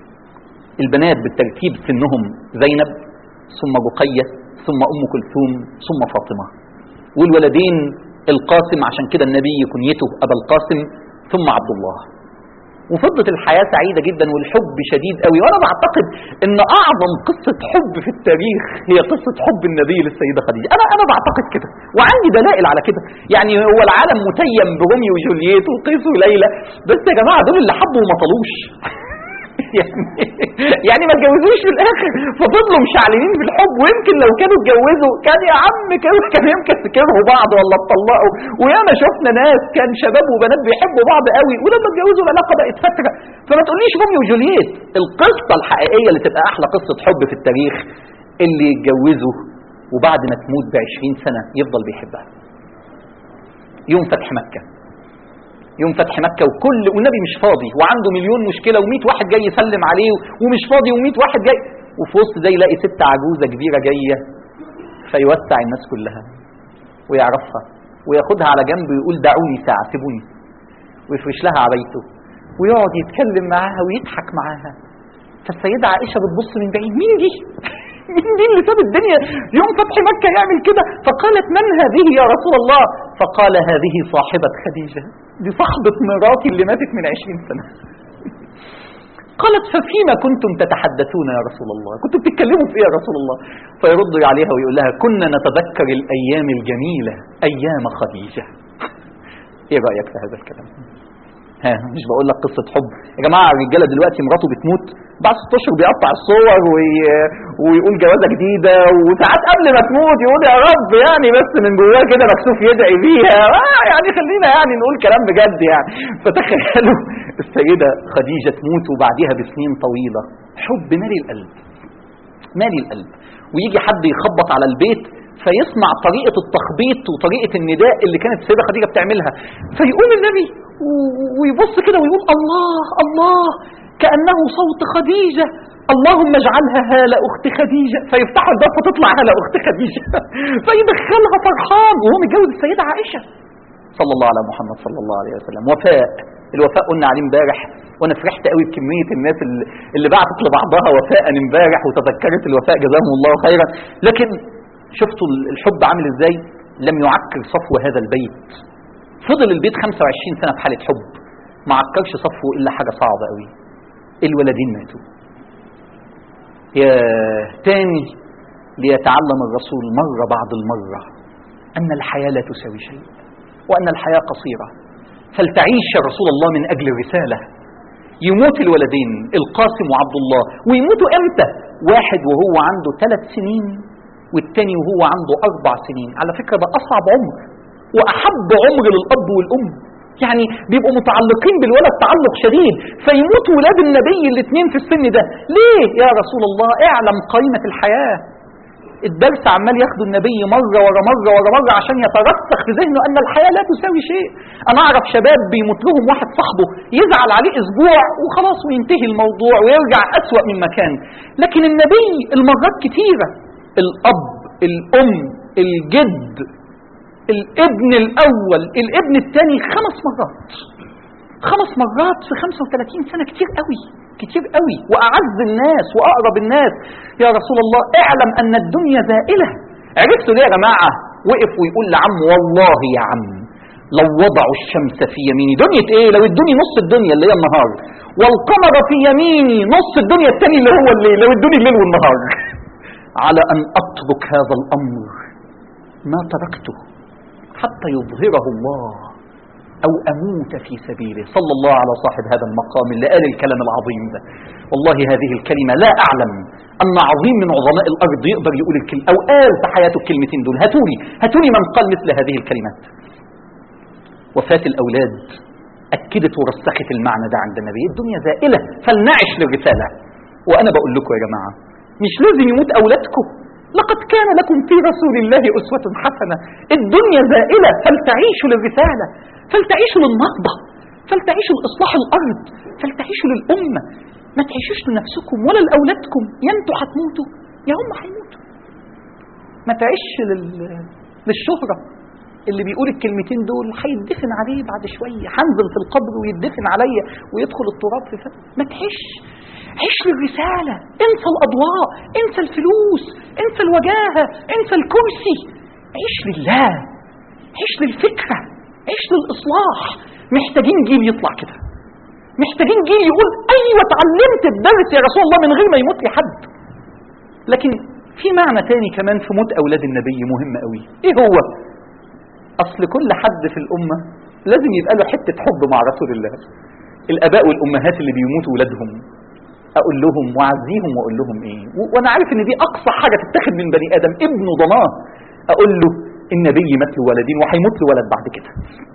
البنات بالترتيب سنهم زينب ثم رقيه ثم ام كلثوم ثم فاطمه والولدين القاسم عشان كده النبي كنيته ابا القاسم ثم عبد الله وفضلت الحياة سعيدة جدا والحب شديد قوي وأنا بعتقد أن أعظم قصة حب في التاريخ هي قصة حب النبي للسيدة خديجة أنا أنا بعتقد كده وعندي دلائل على كده يعني هو العالم متيم بروميو وجولييت وقيس وليلى بس يا جماعة دول اللي حبوا وما طلوش يعني يعني ما اتجوزوش في الاخر ففضلوا مشعللين في الحب ويمكن لو كانوا اتجوزوا كان يا عم كان كان يمكن سكروا بعض ولا اتطلقوا وياما شفنا ناس كان شباب وبنات بيحبوا بعض قوي ولما اتجوزوا العلاقه بقت فتره فما تقوليش روميو وجولييت القصه الحقيقيه اللي تبقى احلى قصه حب في التاريخ اللي يتجوزوا وبعد ما تموت ب 20 سنه يفضل بيحبها يوم فتح مكه يوم فتح مكة وكل والنبي مش فاضي وعنده مليون مشكلة و100 واحد جاي يسلم عليه ومش فاضي و100 واحد جاي وفي وسط ده يلاقي ست عجوزة كبيرة جاية فيوسع الناس كلها ويعرفها وياخدها على جنب ويقول دعوني ساعة سيبوني ويفرش لها عبايته ويقعد يتكلم معاها ويضحك معاها فالسيدة عائشة بتبص من بعيد مين دي؟ مين دي اللي ساب الدنيا يوم فتح مكة يعمل كده فقالت من هذه يا رسول الله فقال هذه صاحبة خديجة دي صاحبة مراتي اللي ماتت من عشرين سنة قالت ففيما كنتم تتحدثون يا رسول الله كنتم بتتكلموا في ايه يا رسول الله فيرد عليها ويقول لها كنا نتذكر الايام الجميلة ايام خديجة ايه رأيك في هذا الكلام ها مش بقول لك قصة حب يا جماعة الرجالة دلوقتي مراته بتموت بعد ست اشهر بيقطع الصور وي... ويقول جوازة جديدة وساعات قبل ما تموت يقول يا رب يعني بس من جواه كده مكسوف يدعي بيها آه يعني خلينا يعني نقول كلام بجد يعني فتخيلوا السيدة خديجة تموت وبعديها بسنين طويلة حب مالي القلب مالي القلب ويجي حد يخبط على البيت فيسمع طريقة التخبيط وطريقة النداء اللي كانت السيدة خديجة بتعملها فيقوم النبي و- ويبص كده ويقول الله الله كأنه صوت خديجة اللهم اجعلها هالة أخت خديجة فيفتحوا الباب فتطلع هالة أخت خديجة فيدخلها فرحان وهو متجوز السيدة عائشة صلى الله على محمد صلى الله عليه وسلم وفاء الوفاء قلنا عليه امبارح وانا فرحت قوي بكميه الناس اللي, اللي بعتت لبعضها وفاء امبارح وتذكرت الوفاء جزاهم الله خيرا لكن شفتوا الحب عامل ازاي لم يعكر صفو هذا البيت فضل البيت 25 سنه في حاله حب ما عكرش صفوه الا حاجه صعبه قوي الولدين ماتوا يا تاني ليتعلم الرسول مرة بعد المرة أن الحياة لا تساوي شيء وأن الحياة قصيرة فلتعيش يا رسول الله من أجل الرسالة يموت الولدين القاسم وعبد الله ويموتوا امتى واحد وهو عنده ثلاث سنين والتاني وهو عنده أربع سنين على فكرة ده أصعب عمر وأحب عمر للأب والأم يعني بيبقوا متعلقين بالولد تعلق شديد فيموت ولاد النبي الاثنين في السن ده ليه يا رسول الله اعلم قيمة الحياة الدرس عمال ياخده النبي مرة ورا مرة ورا مرة عشان يترسخ في ذهنه أن الحياة لا تساوي شيء أنا أعرف شباب بيموت لهم واحد صاحبه يزعل عليه أسبوع وخلاص وينتهي الموضوع ويرجع أسوأ من مكان لكن النبي المرات كتيرة الأب الأم الجد الابن الأول الابن الثاني خمس مرات خمس مرات في 35 سنة كتير قوي كتير قوي وأعز الناس وأقرب الناس يا رسول الله اعلم أن الدنيا زائلة عرفتوا ليه يا جماعة وقف ويقول لعم والله يا عم لو وضعوا الشمس في يميني دنيا ايه لو ادوني نص الدنيا اللي هي النهار والقمر في يميني نص الدنيا الثاني اللي هو الليل لو ادوني الليل والنهار على ان اترك هذا الامر ما تركته حتى يظهره الله أو أموت في سبيله صلى الله على صاحب هذا المقام اللي قال الكلام العظيم ده والله هذه الكلمة لا أعلم أن عظيم من عظماء الأرض يقدر يقول الكلمة أو قال في حياته الكلمتين دول هاتوني هاتوني من قال مثل هذه الكلمات وفاة الأولاد أكدت ورسخت المعنى ده عند النبي الدنيا زائلة فلنعش للرسالة وأنا بقول لكم يا جماعة مش لازم يموت أولادكم لقد كان لكم في رسول الله أسوة حسنة الدنيا زائلة فلتعيشوا للرسالة فلتعيشوا للنهضة فلتعيشوا لإصلاح الأرض فلتعيشوا للأمة ما تعيشوش لنفسكم ولا لأولادكم يا انتوا هتموتوا يا هم هيموتوا ما تعيش لل... للشهرة اللي بيقول الكلمتين دول هيدفن عليه بعد شوية هنزل في القبر ويدفن عليا ويدخل التراب في فم ما تعيش عيش للرسالة انسى الأضواء انسى الفلوس انسى الوجاهة انسى الكرسي عيش لله عيش للفكرة عيش للإصلاح محتاجين جيل يطلع كده محتاجين جيل يقول أيوة اتعلمت الدرس يا رسول الله من غير ما يموت لي حد لكن في معنى تاني كمان في موت أولاد النبي مهم قوي إيه هو أصل كل حد في الأمة لازم يبقى له حتة حب مع رسول الله الآباء والأمهات اللي بيموتوا ولادهم اقول لهم واعزيهم واقول لهم ايه وانا عارف ان دي اقصى حاجه تتاخد من بني ادم ابنه ضناه اقول له النبي مات له ولدين وهيموت له ولد بعد كده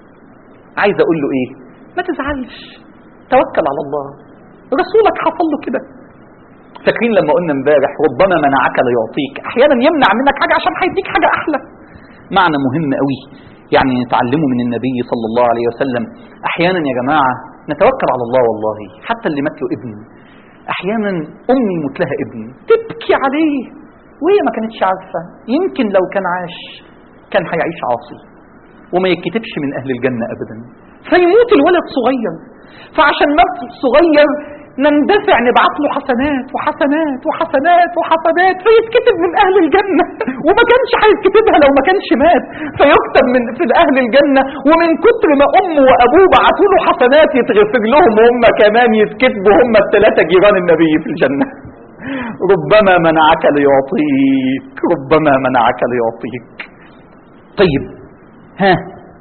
عايز اقول له ايه ما تزعلش توكل على الله رسولك حصل له كده فاكرين لما قلنا امبارح ربما منعك ليعطيك احيانا يمنع منك حاجه عشان هيديك حاجه احلى معنى مهم قوي يعني نتعلمه من النبي صلى الله عليه وسلم احيانا يا جماعه نتوكل على الله والله حتى اللي مات له ابن احيانا امي يموت لها ابن تبكي عليه وهي ما كانتش عارفه يمكن لو كان عاش كان هيعيش عاصي وما يتكتبش من اهل الجنه ابدا فيموت الولد صغير فعشان مات صغير نندفع نبعت له حسنات وحسنات وحسنات وحسنات فيتكتب من اهل الجنه وما كانش هيتكتبها لو ما كانش مات فيكتب من في اهل الجنه ومن كتر ما امه وابوه بعتوا له حسنات يتغفر لهم هم كمان يتكتبوا هم الثلاثه جيران النبي في الجنه ربما منعك ليعطيك ربما منعك ليعطيك طيب ها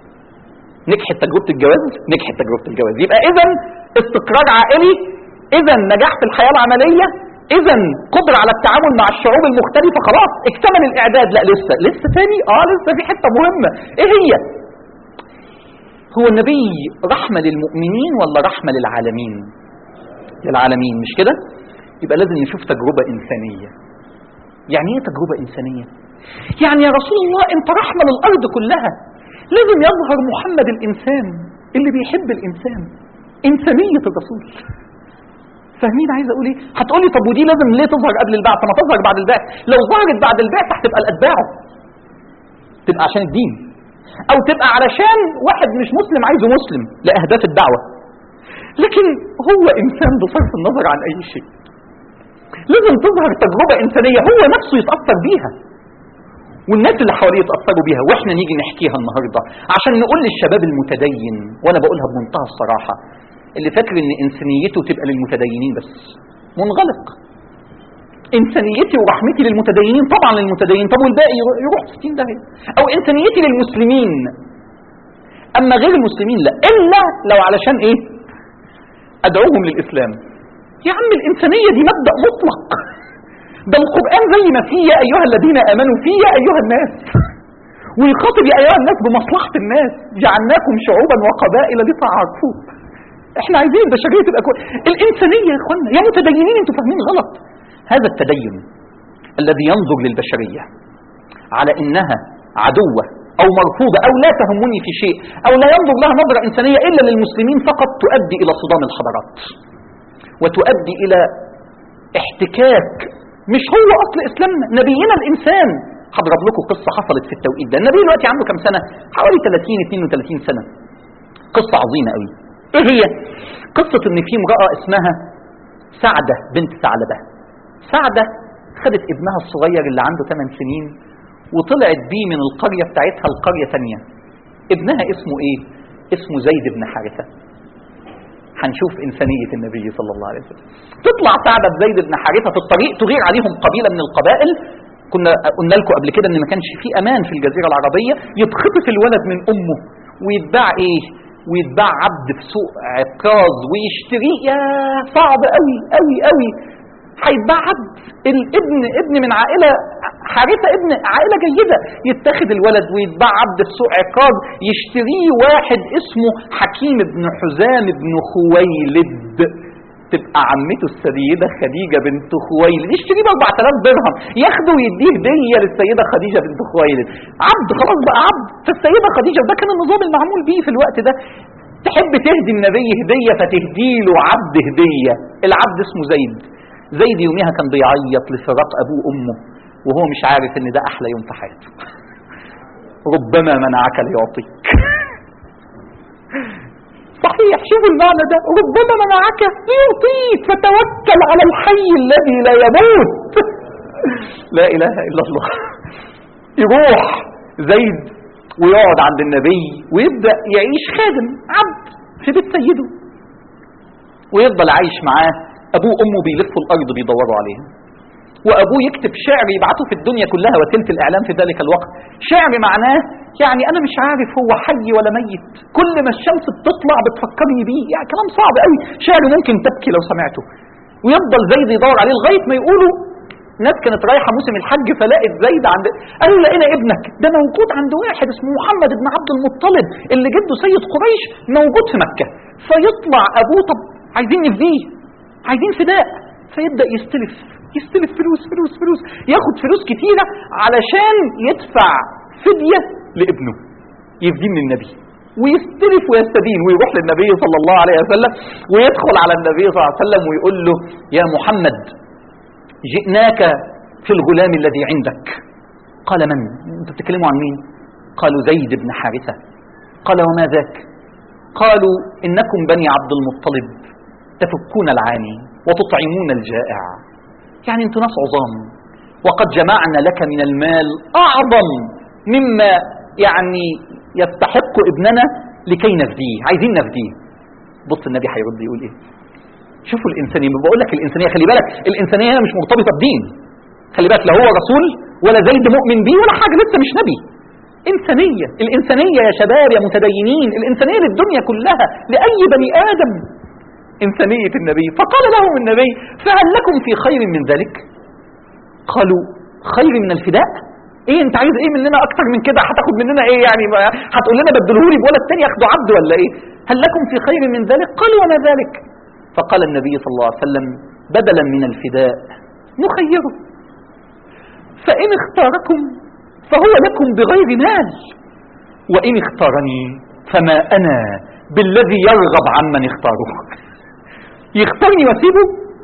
نجحت تجربه الجواز نجحت تجربه الجواز يبقى اذا استقرار عائلي اذا نجاح في الحياه العمليه اذا قدره على التعامل مع الشعوب المختلفه خلاص اكتمل الاعداد لا لسه لسه تاني اه لسه في حته مهمه ايه هي هو النبي رحمه للمؤمنين ولا رحمه للعالمين للعالمين مش كده يبقى لازم نشوف تجربه انسانيه يعني ايه تجربه انسانيه يعني يا رسول الله انت رحمه للارض كلها لازم يظهر محمد الانسان اللي بيحب الانسان انسانيه الرسول فاهمين عايز اقول ايه هتقولي طب ودي لازم ليه تظهر قبل البعث ما تظهر بعد البعث لو ظهرت بعد البعث هتبقى الاتباعه تبقى عشان الدين او تبقى علشان واحد مش مسلم عايزه مسلم لاهداف الدعوه لكن هو انسان بصرف النظر عن اي شيء لازم تظهر تجربه انسانيه هو نفسه يتاثر بيها والناس اللي حواليه يتاثروا بيها واحنا نيجي نحكيها النهارده عشان نقول للشباب المتدين وانا بقولها بمنتهى الصراحه اللي فاكر ان انسانيته تبقى للمتدينين بس منغلق انسانيتي ورحمتي للمتدينين طبعا للمتدينين طب والباقي يرو- يروح في 60 داهيه او انسانيتي للمسلمين اما غير المسلمين لا الا لو علشان ايه ادعوهم للاسلام يا عم الانسانيه دي مبدا مطلق ده القران زي ما فيه يا ايها الذين امنوا فيه يا ايها الناس ويخاطب يا ايها الناس بمصلحه الناس جعلناكم شعوبا وقبائل لتعارفوا احنا عايزين البشريه تبقى كويس الانسانيه يا اخوانا يا متدينين انتوا فاهمين غلط هذا التدين الذي ينظر للبشريه على انها عدوه او مرفوضه او لا تهمني في شيء او لا ينظر لها نظره انسانيه الا للمسلمين فقط تؤدي الى صدام الحضارات وتؤدي الى احتكاك مش هو اصل اسلامنا نبينا الانسان هضرب لكم قصه حصلت في التوقيت ده النبي دلوقتي عنده كام سنه حوالي 30 32 سنه قصه عظيمه قوي ايه هي قصه ان في امراه اسمها سعده بنت ثعلبه سعده خدت ابنها الصغير اللي عنده 8 سنين وطلعت بيه من القريه بتاعتها لقريه ثانيه ابنها اسمه ايه اسمه زيد بن حارثه هنشوف إنسانية النبي صلى الله عليه وسلم تطلع سعدة بزيد بن حارثة في الطريق تغير عليهم قبيلة من القبائل كنا قلنا لكم قبل كده ان ما كانش في امان في الجزيره العربيه يتخطف الولد من امه ويتباع ايه ويتباع عبد في سوق عكاظ ويشتريه يا صعب قوي قوي قوي هيتباع عبد الابن ابن من عائله حارثه ابن عائله جيده يتاخد الولد ويتباع عبد في سوق عكاظ يشتريه واحد اسمه حكيم بن حزام بن خويلد تبقى عمته السيدة خديجة بنت خويلد يشتريه ب 4000 درهم ياخده ويديه هدية للسيدة خديجة بنت خويلد عبد خلاص بقى عبد فالسيدة خديجة وده كان النظام المعمول بيه في الوقت ده تحب تهدي النبي هدية فتهدي له عبد هدية العبد اسمه زيد زيد يوميها كان بيعيط لفراق أبوه وأمه وهو مش عارف ان ده أحلى يوم في حياته ربما منعك ليعطيك صحيح شوفوا المعنى ده ربما منعك ليعطيك فتوكل على الحي الذي لا يموت لا اله الا الله يروح زيد ويقعد عند النبي ويبدا يعيش خادم عبد في بيت سيده ويفضل عايش معاه ابوه وامه بيلفوا الارض بيدوروا عليه وابوه يكتب شعر يبعته في الدنيا كلها وسيله الاعلام في ذلك الوقت شعر معناه يعني انا مش عارف هو حي ولا ميت كل ما الشمس بتطلع بتفكرني بيه يعني كلام صعب قوي شعر ممكن تبكي لو سمعته ويفضل زيد يدور عليه لغايه ما يقولوا ناس كانت رايحه موسم الحج فلقت زيد عند قالوا لقينا ابنك ده موجود عند واحد اسمه محمد بن عبد المطلب اللي جده سيد قريش موجود في مكه فيطلع ابوه طب عايزين نفديه عايزين فداء فيبدا يستلف يستلف فلوس فلوس فلوس ياخد فلوس كتيره علشان يدفع فديه لابنه يفديه من النبي ويستلف ويستدين ويروح للنبي صلى الله عليه وسلم ويدخل على النبي صلى الله عليه وسلم ويقول له يا محمد جئناك في الغلام الذي عندك قال من انتوا بتتكلموا عن مين قالوا زيد بن حارثة قال وما ذاك قالوا إنكم بني عبد المطلب تفكون العاني وتطعمون الجائع يعني انتوا ناس عظام وقد جمعنا لك من المال أعظم مما يعني يستحق ابننا لكي نفديه عايزين نفديه بص النبي هيرد يقول ايه شوفوا الانسانيه بقول لك الانسانيه خلي بالك الانسانيه هنا مش مرتبطه بدين خلي بالك لا هو رسول ولا زيد مؤمن بيه ولا حاجه لسه مش نبي انسانيه الانسانيه يا شباب يا متدينين الانسانيه للدنيا كلها لاي بني ادم انسانيه النبي فقال لهم النبي فهل لكم في خير من ذلك قالوا خير من الفداء ايه انت عايز ايه مننا اكتر من كده هتاخد مننا ايه يعني ما- هتقول لنا بدلهولي بولد تاني ياخدوا عبد ولا ايه هل لكم في خير من ذلك قالوا وما ذلك فقال النبي صلى الله عليه وسلم بدلا من الفداء نخيره فإن اختاركم فهو لكم بغير مال وإن اختارني فما أنا بالذي يرغب عمن اختاره يختارني واسيبه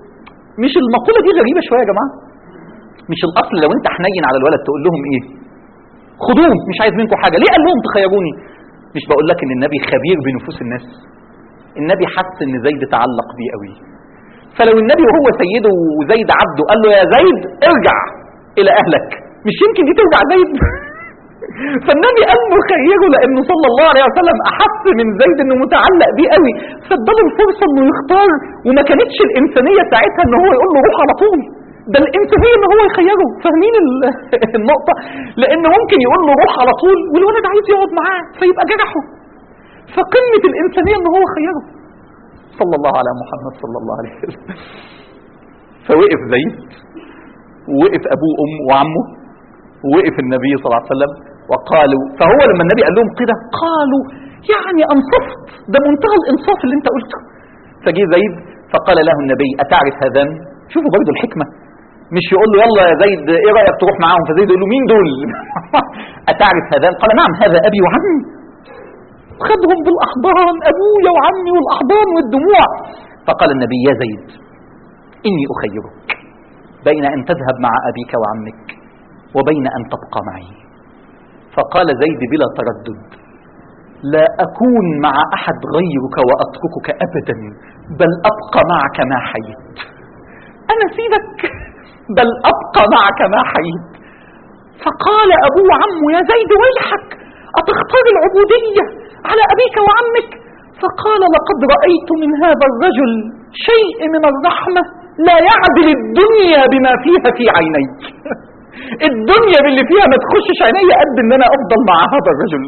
مش المقولة دي غريبة شوية يا جماعة مش الأصل لو أنت حنين على الولد تقول لهم إيه خدوه مش عايز منكم حاجة ليه قال لهم تخيروني مش بقول لك إن النبي خبير بنفوس الناس النبي حس إن زيد تعلق بيه قوي فلو النبي وهو سيده وزيد عبده قال له يا زيد ارجع إلى أهلك مش يمكن دي ترجع زيد فالنبي قال له خيره لانه صلى الله عليه وسلم احس من زيد انه متعلق بيه قوي فاداله الفرصه انه يختار وما كانتش الانسانيه ساعتها ان هو يقول له روح على طول ده الانسانيه ان هو يخيره فاهمين ال- النقطه لان ممكن يقول له روح على طول والولد عايز يقعد معاه فيبقى جرحه فقمه الانسانيه ان هو خيره صلى الله على محمد صلى الله عليه وسلم فوقف زيد ووقف ابوه وامه وعمه ووقف النبي صلى الله عليه وسلم وقالوا فهو لما النبي قال لهم كده قالوا يعني انصفت ده منتهى الانصاف اللي انت قلته فجه زيد فقال له النبي اتعرف هذان شوفوا برضه الحكمه مش يقول له يلا يا زيد ايه رايك تروح معاهم فزيد يقول له مين دول اتعرف هذان قال نعم هذا ابي وعمي خدهم بالاحضان ابويا وعمي والاحضان والدموع فقال النبي يا زيد اني اخيرك بين ان تذهب مع ابيك وعمك وبين ان تبقى معي فقال زيد بلا تردد لا اكون مع احد غيرك واتركك ابدا بل ابقى معك ما حييت انا سيبك بل ابقى معك ما حييت فقال ابوه وعمه يا زيد ويحك اتختار العبوديه على ابيك وعمك فقال لقد رايت من هذا الرجل شيء من الرحمه لا يعدل الدنيا بما فيها في عينيك الدنيا باللي فيها ما تخشش عيني قد ان انا افضل مع هذا الرجل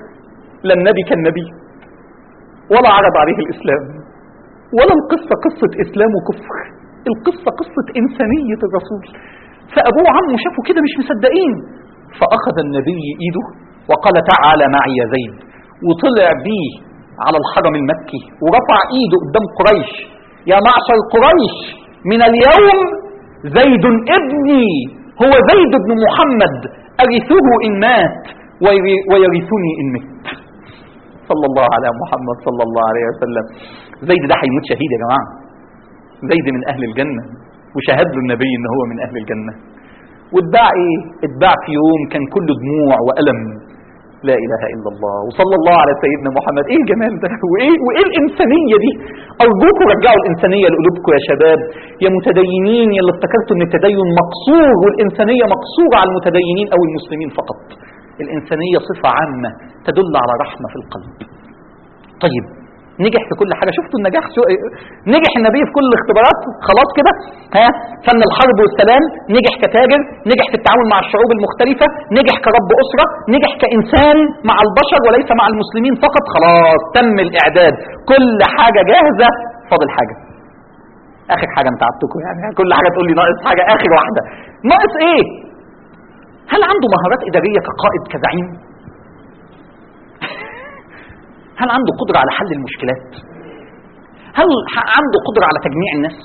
لا النبي كان نبي ولا عرض عليه الاسلام ولا القصه قصه اسلام وكفر القصه قصه انسانيه الرسول فابوه وعمه شافوا كده مش مصدقين فاخذ النبي ايده وقال تعالى معي يا زيد وطلع بيه على الحرم المكي ورفع ايده قدام قريش يا معشر قريش من اليوم زيد ابني هو زيد بن محمد أرثه إن مات ويري- ويرثني إن مت صلى الله على محمد صلى الله عليه وسلم زيد ده هيموت شهيد يا جماعة زيد من أهل الجنة وشهد له النبي إن هو من أهل الجنة واتباع إيه؟ اتباع في يوم كان كله دموع وألم لا إله إلا الله وصلى الله على سيدنا محمد إيه الجمال ده وإيه, وإيه الإنسانية دي أرجوكم رجعوا الإنسانية لقلوبكم يا شباب يا متدينين يا اللي افتكرتوا إن التدين مقصور والإنسانية مقصورة على المتدينين أو المسلمين فقط الإنسانية صفة عامة تدل على رحمة في القلب طيب نجح في كل حاجه شفتوا النجاح شو نجح النبي في كل الاختبارات خلاص كده ها فن الحرب والسلام نجح كتاجر نجح في التعامل مع الشعوب المختلفه نجح كرب اسره نجح كانسان مع البشر وليس مع المسلمين فقط خلاص تم الاعداد كل حاجه جاهزه فاضل حاجه اخر حاجه انت عدتكم يعني كل حاجه تقول لي ناقص حاجه اخر واحده ناقص ايه هل عنده مهارات اداريه كقائد كزعيم هل عنده قدرة على حل المشكلات هل ح- عنده قدرة على تجميع الناس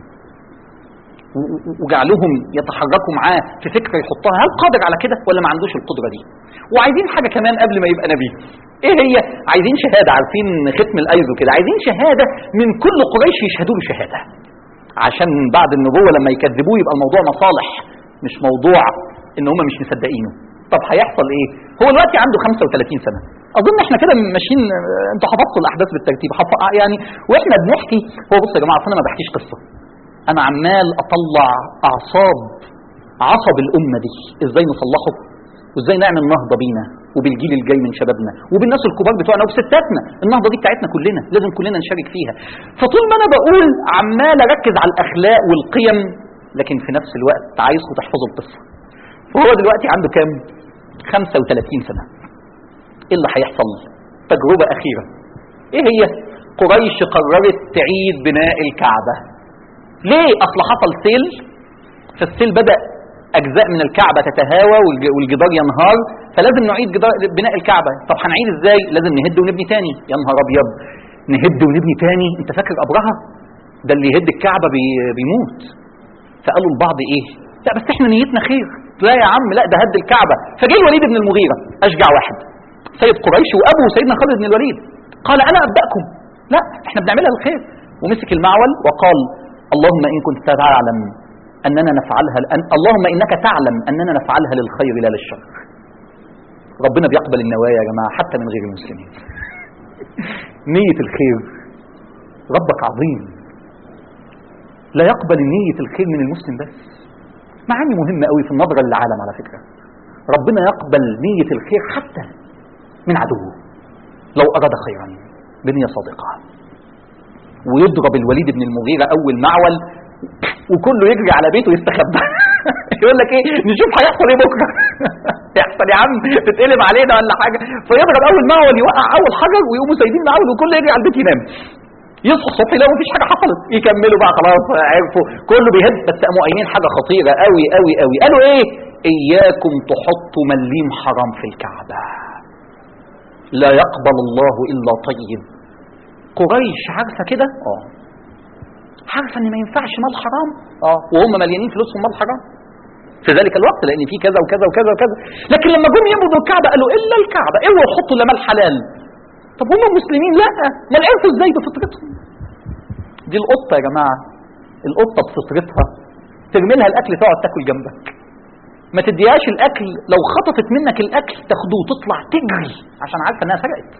و- و- وجعلهم يتحركوا معاه في فكرة يحطها هل قادر على كده ولا ما عندوش القدرة دي وعايزين حاجة كمان قبل ما يبقى نبي ايه هي عايزين شهادة عارفين ختم الايزو كده عايزين شهادة من كل قريش يشهدوا له شهادة عشان بعد النبوة لما يكذبوه يبقى الموضوع مصالح مش موضوع ان هم مش مصدقينه طب هيحصل ايه هو دلوقتي عنده 35 سنة اظن احنا كده ماشيين آه، انتوا حفظتوا الاحداث بالترتيب حف... آه، يعني واحنا بنحكي هو بص يا جماعه أصل انا ما بحكيش قصه انا عمال اطلع اعصاب عصب الامه دي ازاي نصلحه وازاي نعمل نهضه بينا وبالجيل الجاي من شبابنا وبالناس الكبار بتوعنا وبستاتنا النهضه دي بتاعتنا كلنا لازم كلنا نشارك فيها فطول ما انا بقول عمال اركز على الاخلاق والقيم لكن في نفس الوقت عايزكم تحفظوا القصه فهو دلوقتي عنده كام 35 سنه ايه اللي هيحصل تجربة أخيرة ايه هي قريش قررت تعيد بناء الكعبة ليه اصل حصل سيل فالسيل بدأ أجزاء من الكعبة تتهاوى والج- والجدار ينهار فلازم نعيد جدار بناء الكعبة طب هنعيد ازاي لازم نهد ونبني تاني يا نهار أبيض نهد ونبني تاني انت فاكر أبرهة ده اللي يهد الكعبة بي بيموت فقالوا البعض ايه لا بس احنا نيتنا خير لا يا عم لا ده هد الكعبة فجه الوليد بن المغيرة أشجع واحد سيد قريش وأبوه سيدنا خالد بن الوليد قال أنا أبدأكم لا احنا بنعملها الخير ومسك المعول وقال اللهم إن كنت تعلم أننا نفعلها أن اللهم إنك تعلم أننا نفعلها للخير لا للشر ربنا بيقبل النوايا يا جماعة حتى من غير المسلمين نية الخير ربك عظيم لا يقبل نية الخير من المسلم بس معاني مهمة قوي في النظرة للعالم على فكرة ربنا يقبل نية الخير حتى من عدوه لو أراد خيرا بنية صادقة ويضرب الوليد بن المغيرة أول معول وكله يجري على بيته يستخبى يقول لك ايه نشوف هيحصل ايه بكره يحصل يا عم تتقلب علينا ولا حاجه فيضرب اول معول يوقع اول حجر ويقوموا سايبين معول وكله يجري على البيت ينام يصحوا الصبح يلاقوا مفيش حاجه حصلت يكملوا بقى خلاص عرفوا كله بيهد بس قاموا قايلين حاجه خطيره قوي قوي قوي قالوا ايه اياكم تحطوا مليم حرام في الكعبه لا يقبل الله الا طيب قريش عارفه كده اه عارفه ان ما ينفعش مال حرام اه وهم مليانين فلوسهم مال حرام في ذلك الوقت لان في كذا وكذا وكذا وكذا لكن لما جم يعبدوا الكعبه قالوا الا الكعبه اوعوا تحطوا لا مال حلال طب هم مسلمين لا ما عرفوا ازاي بفطرتهم دي القطه يا جماعه القطه بفطرتها ترمي لها الاكل تقعد تاكل جنبك ما تديهاش الاكل لو خطفت منك الاكل تاخده وتطلع تجري عشان عارفه انها سرقت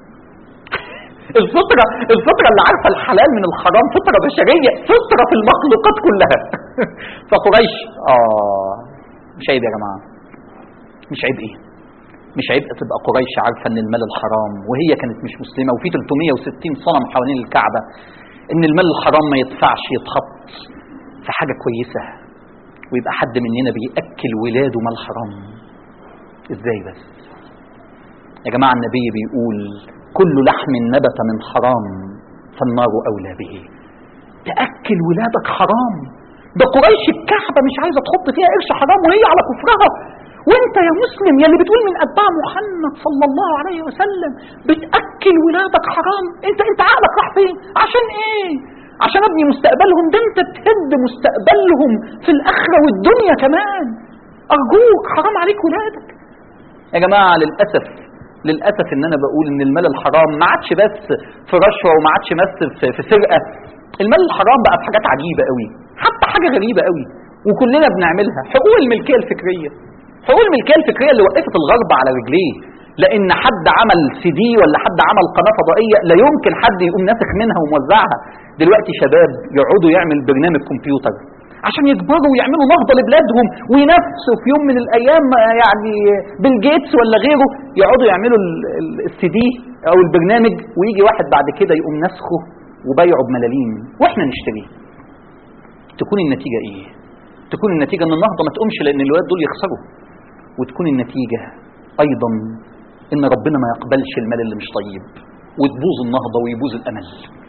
الفطره الفطره اللي عارفه الحلال من الحرام فطره بشريه فطره في المخلوقات كلها فقريش اه مش عيب يا جماعه مش عيب ايه مش عيب تبقى قريش عارفه ان المال الحرام وهي كانت مش مسلمه وفي 360 صنم حوالين الكعبه ان المال الحرام ما يدفعش يتحط في حاجه كويسه ويبقى حد مننا بياكل ولاده مال حرام ازاي بس يا جماعه النبي بيقول كل لحم نبت من حرام فالنار اولى به تاكل ولادك حرام ده قريش الكعبه مش عايزه تحط فيها قرش حرام وهي على كفرها وانت يا مسلم يا اللي بتقول من اتباع محمد صلى الله عليه وسلم بتاكل ولادك حرام انت انت عقلك راح فين عشان ايه عشان ابني مستقبلهم ده انت تهد مستقبلهم في الاخره والدنيا كمان ارجوك حرام عليك ولادك يا جماعه للاسف للاسف ان انا بقول ان المال الحرام ما عادش بس في رشوه وما عادش بس في, في سرقه المال الحرام بقى في حاجات عجيبه قوي حتى حاجه غريبه قوي وكلنا بنعملها حقوق الملكيه الفكريه حقوق الملكيه الفكريه اللي وقفت الغرب على رجليه لان حد عمل سي دي ولا حد عمل قناه فضائيه لا يمكن حد يقوم ناسخ منها وموزعها دلوقتي شباب يقعدوا يعمل برنامج كمبيوتر عشان يكبروا ويعملوا نهضه لبلادهم وينافسوا في يوم من الايام يعني بيل جيتس ولا غيره يقعدوا يعملوا السي دي او البرنامج ويجي واحد بعد كده يقوم نسخه وبيعه بملاليم واحنا نشتريه تكون النتيجه ايه تكون النتيجه ان النهضه ما تقومش لان الولاد دول يخسروا وتكون النتيجه ايضا ان ربنا ما يقبلش المال اللي مش طيب وتبوظ النهضه ويبوظ الامل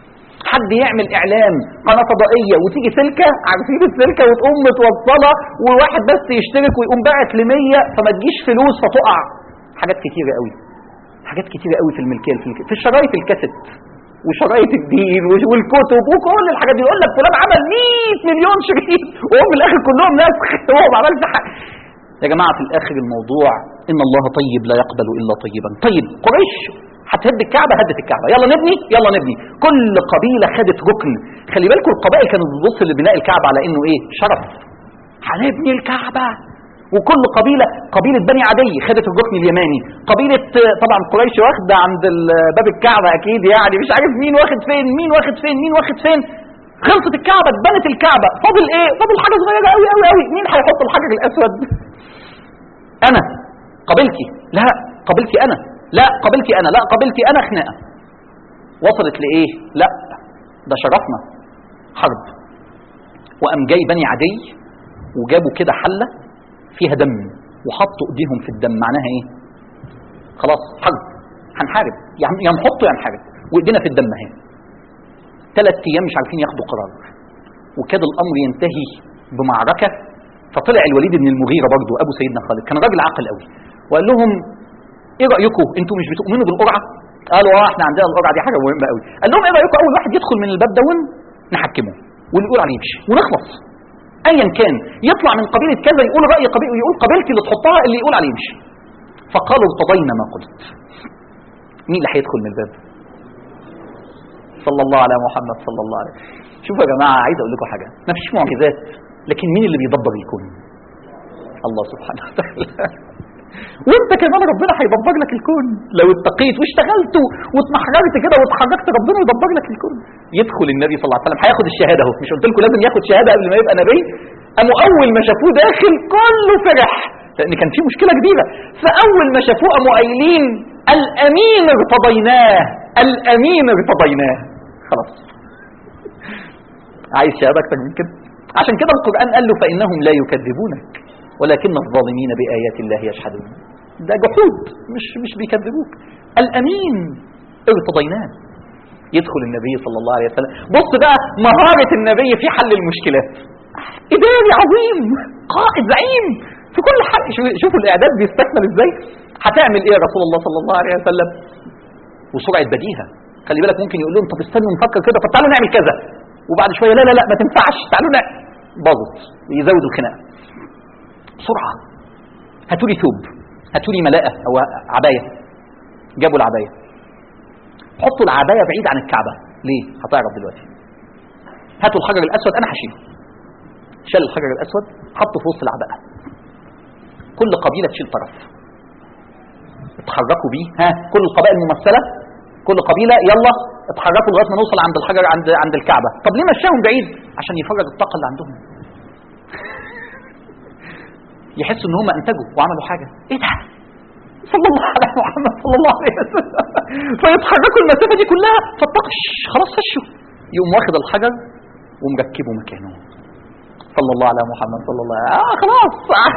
حد يعمل اعلام قناه فضائيه وتيجي سلكه عارفين السلكه وتقوم متوصله وواحد بس يشترك ويقوم باعت ل 100 فما تجيش فلوس فتقع حاجات كتيره قوي حاجات كتيره قوي في الملكيه الفلكية. في الشرايط الكاسيت وشرايط الدين والكتب وكل الحاجات دي يقول لك فلان عمل 100 مليون شريط وهم في الاخر كلهم نسخ وهو ما عملش حاجه يا جماعه في الاخر الموضوع ان الله طيب لا يقبل الا طيبا طيب قريش هتهد الكعبه هدت الكعبه يلا نبني يلا نبني كل قبيله خدت ركن خلي بالكم القبائل كانت بتبص لبناء الكعبه على انه ايه شرف هنبني الكعبه وكل قبيله قبيله بني عدي خدت الركن اليماني قبيله طبعا قريش واخده عند باب الكعبه اكيد يعني مش عارف مين واخد فين مين واخد فين مين واخد فين خلصت الكعبه اتبنت الكعبه فاضل ايه فاضل حاجه صغيره قوي قوي قوي مين هيحط الحجر الاسود انا قبيلتي لا قبيلتي انا لا قبيلتي انا لا قبيلتي انا خناقه وصلت لايه لا ده شرفنا حرب وقام جاي بني عدي وجابوا كده حله فيها دم وحطوا ايديهم في الدم معناها ايه خلاص حرب هنحارب يا نحطه يا نحارب وايدينا في الدم اهي ثلاث ايام مش عارفين ياخدوا قرار وكاد الامر ينتهي بمعركه فطلع الوليد بن المغيره برضه ابو سيدنا خالد كان راجل عاقل قوي وقال لهم ايه رايكم انتوا مش بتؤمنوا بالقرعه قالوا اه احنا عندنا القرعه دي حاجه مهمه قوي قال لهم ايه رايكم اول واحد يدخل من الباب دون نحكمه واللي يقول عليه يمشي ونخلص ايا كان يطلع من قبيله كذا يقول راي قبيله يقول قبيلتي اللي تحطها اللي يقول عليه يمشي فقالوا ارتضينا ما قلت مين اللي هيدخل من الباب صلى الله على محمد صلى الله عليه شوفوا يا جماعه عايز اقول لكم حاجه ما فيش معجزات لكن مين اللي بيدبر الكون الله سبحانه وتعالى وانت كمان ربنا هيدبر لك الكون لو اتقيت واشتغلت واتمحررت كده واتحركت ربنا يدبر لك الكون يدخل النبي صلى الله عليه وسلم هياخد الشهاده اهو مش قلت لكم لازم ياخد شهاده قبل ما يبقى نبي قاموا اول ما شافوه داخل كله فرح لان كان في مشكله كبيره فاول ما شافوه قاموا قايلين الامين ارتضيناه الامين ارتضيناه خلاص عايز شهاده اكتر من كده عشان كده القران قال له فانهم لا يكذبونك ولكن الظالمين بايات الله يجحدون ده جحود مش مش بيكذبوك الامين ارتضيناه يدخل النبي صلى الله عليه وسلم بص بقى مهاره النبي في حل المشكلات اداري عظيم قائد زعيم في كل حاجه شو- شوفوا الاعداد بيستكمل ازاي هتعمل ايه يا رسول الله صلى الله عليه وسلم وسرعه بديهه خلي بالك ممكن يقول لهم طب استنوا نفكر كده طب تعالوا نعمل كذا وبعد شويه لا لا لا ما تنفعش تعالوا نعمل باظت يزودوا الخناقه بسرعه هاتوا لي ثوب هاتوا لي ملاءه او عبايه جابوا العبايه حطوا العبايه بعيد عن الكعبه ليه هتعرف دلوقتي هاتوا الحجر الاسود انا هشيله شال الحجر الاسود حطه في وسط العباءه كل قبيله تشيل طرف اتحركوا بيه ها كل القبائل الممثله كل قبيله يلا اتحركوا لغايه ما نوصل عند الحجر عند عند الكعبه طب ليه مشاهم بعيد عشان يفرغ الطاقه اللي عندهم يحسوا ان هم انتجوا وعملوا حاجه ايه ده صلى الله على محمد صلى الله عليه وسلم فيتحركوا المسافه دي كلها فالطاقه شش، خلاص فشوا يقوم واخد الحجر ومركبه مكانه صلى الله على محمد صلى الله عليه آه خلاص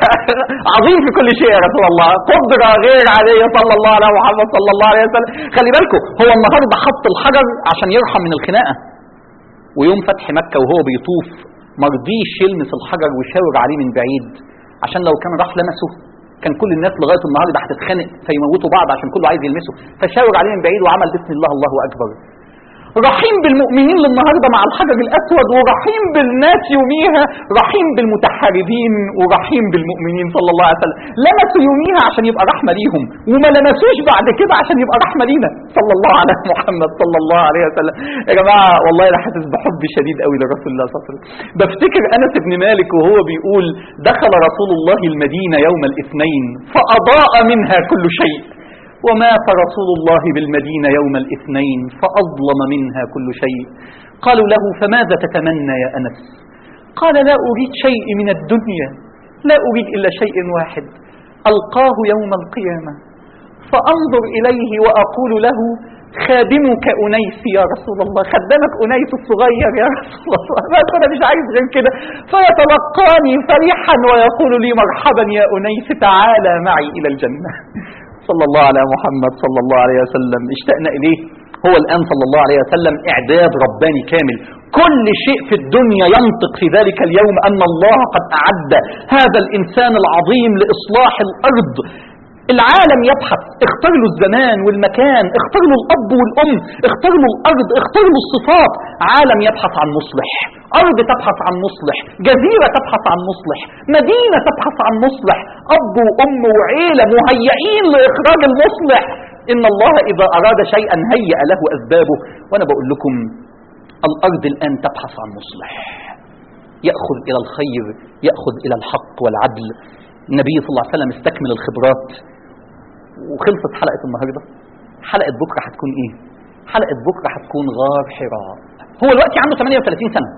عظيم في كل شيء يا رسول الله قدرة غير عادية صلى الله على محمد صلى الله عليه وسلم خلي بالكم هو النهارده حط الحجر عشان يرحم من الخناقة ويوم فتح مكة وهو بيطوف ما رضيش يلمس الحجر ويشاور عليه من بعيد عشان لو كان راح لمسه كان كل الناس لغايه النهارده هتتخانق فيموتوا بعض عشان كله عايز يلمسه فشاور عليه من بعيد وعمل بسم الله الله اكبر رحيم بالمؤمنين للنهارده مع الحجر الاسود ورحيم بالناس يوميها رحيم بالمتحاربين ورحيم بالمؤمنين صلى الله عليه وسلم لمسوا يوميها عشان يبقى رحمه ليهم وما لمسوش بعد كده عشان يبقى رحمه لينا صلى الله على محمد صلى الله عليه وسلم يا جماعه والله انا حاسس بحب شديد قوي لرسول الله صلى الله عليه وسلم بفتكر انس بن مالك وهو بيقول دخل رسول الله المدينه يوم الاثنين فاضاء منها كل شيء ومات رسول الله بالمدينة يوم الاثنين فأظلم منها كل شيء قالوا له فماذا تتمنى يا أنس قال لا أريد شيء من الدنيا لا أريد إلا شيء واحد ألقاه يوم القيامة فأنظر إليه وأقول له خادمك أنيس يا رسول الله خدمك أنيس الصغير يا رسول الله بس أنا مش عايز غير كده فيتلقاني فرحا ويقول لي مرحبا يا أنيس تعالى معي إلى الجنة صلى الله على محمد صلى الله عليه وسلم اشتقنا إليه هو الآن صلى الله عليه وسلم إعداد رباني كامل كل شيء في الدنيا ينطق في ذلك اليوم أن الله قد أعد هذا الإنسان العظيم لإصلاح الأرض العالم يبحث اختار له الزمان والمكان اختار له الأب والأم اختار له الأرض اختار له الصفات عالم يبحث عن مصلح أرض تبحث عن مصلح جزيرة تبحث عن مصلح مدينة تبحث عن مصلح أب وأم وعيلة مهيئين لإخراج المصلح إن الله إذا أراد شيئا هيأ له أسبابه وأنا بقول لكم الأرض الآن تبحث عن مصلح يأخذ إلى الخير يأخذ إلى الحق والعدل النبي صلى الله عليه وسلم استكمل الخبرات وخلصت حلقة النهاردة حلقة بكرة هتكون إيه حلقة بكرة هتكون غار حراء هو الوقت عنده 38 سنة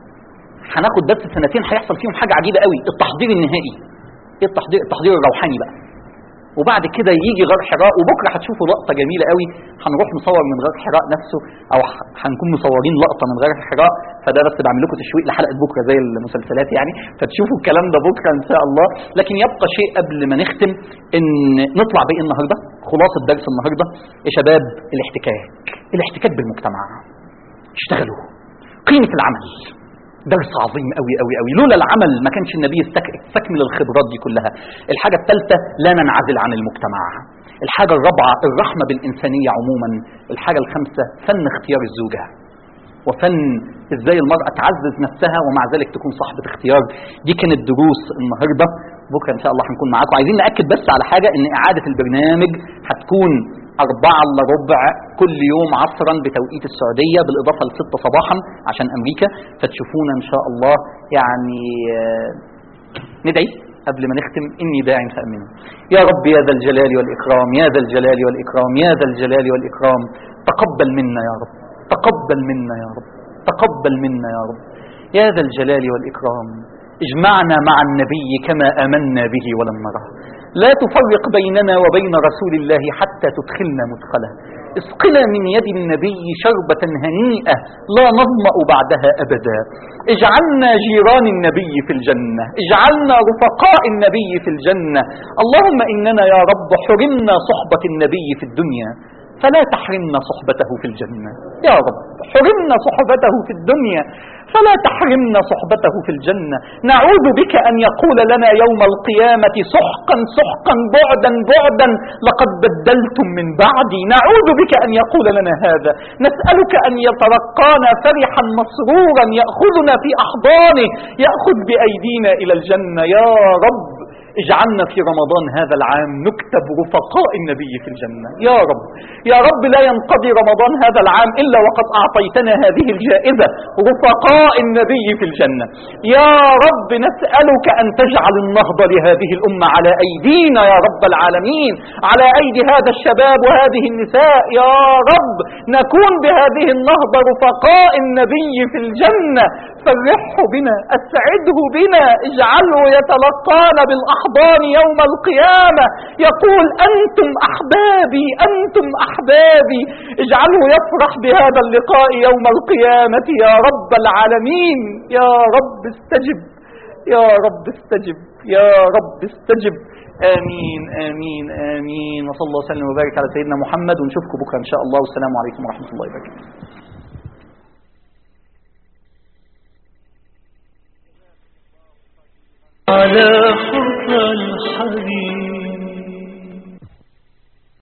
هناخد بس سنتين هيحصل فيهم حاجة عجيبة قوي التحضير النهائي ايه التحضير التحضير الروحاني بقى وبعد كده يجي غار حراء وبكره هتشوفوا لقطه جميله قوي هنروح نصور من غار حراء نفسه او ح- هنكون مصورين لقطه من غار حراء فده بس بعمل لكم تشويق لحلقه بكره زي المسلسلات يعني فتشوفوا الكلام ده بكره ان شاء الله لكن يبقى شيء قبل ما نختم ان نطلع بايه النهارده خلاصه درس النهارده يا شباب الاحتكاك الاحتكاك بالمجتمع اشتغلوا قيمه العمل درس عظيم قوي قوي قوي لولا العمل ما كانش النبي استك- استكمل الخبرات دي كلها الحاجة الثالثة لا ننعزل عن المجتمع الحاجة الرابعة الرحمة بالإنسانية عموما الحاجة الخامسة فن اختيار الزوجة وفن ازاي المرأة تعزز نفسها ومع ذلك تكون صاحبة اختيار دي كانت دروس النهاردة بكرة ان شاء الله هنكون معاكم عايزين نأكد بس على حاجة ان اعادة البرنامج هتكون أربعة إلا ربع كل يوم عصرا بتوقيت السعودية بالإضافة لستة صباحا عشان أمريكا فتشوفونا إن شاء الله يعني آه، ندعي قبل ما نختم إني داع فأمنوا يا رب يا ذا الجلال والإكرام يا ذا الجلال والإكرام يا ذا الجلال والإكرام تقبل منا يا رب تقبل منا يا رب تقبل منا يا رب يا ذا الجلال والإكرام اجمعنا مع النبي كما آمنا به ولم نره لا تفرق بيننا وبين رسول الله حتى تدخلنا مدخله اسقنا من يد النبي شربة هنيئة لا نظمأ بعدها أبدا اجعلنا جيران النبي في الجنة اجعلنا رفقاء النبي في الجنة اللهم إننا يا رب حرمنا صحبة النبي في الدنيا فلا تحرمنا صحبته في الجنة يا رب حرمنا صحبته في الدنيا فلا تحرمنا صحبته في الجنة نعوذ بك أن يقول لنا يوم القيامة سحقا سحقا بعدا بعدا لقد بدلتم من بعدي نعوذ بك أن يقول لنا هذا نسألك أن يترقانا فرحا مسرورا يأخذنا في أحضانه يأخذ بأيدينا إلى الجنة يا رب اجعلنا في رمضان هذا العام نكتب رفقاء النبي في الجنة يا رب يا رب لا ينقضي رمضان هذا العام إلا وقد أعطيتنا هذه الجائزة رفقاء النبي في الجنة يا رب نسألك أن تجعل النهضة لهذه الأمة على أيدينا يا رب العالمين على أيدي هذا الشباب وهذه النساء يا رب نكون بهذه النهضة رفقاء النبي في الجنة فرحه بنا أسعده بنا اجعله يتلقانا بالأحضان يوم القيامة يقول أنتم أحبابي أنتم أحبابي اجعله يفرح بهذا اللقاء يوم القيامة يا رب العالمين يا رب استجب يا رب استجب يا رب استجب آمين آمين آمين وصلى الله وسلم وبارك على سيدنا محمد ونشوفكم بكرة إن شاء الله والسلام عليكم ورحمة الله وبركاته على خطى الحبيب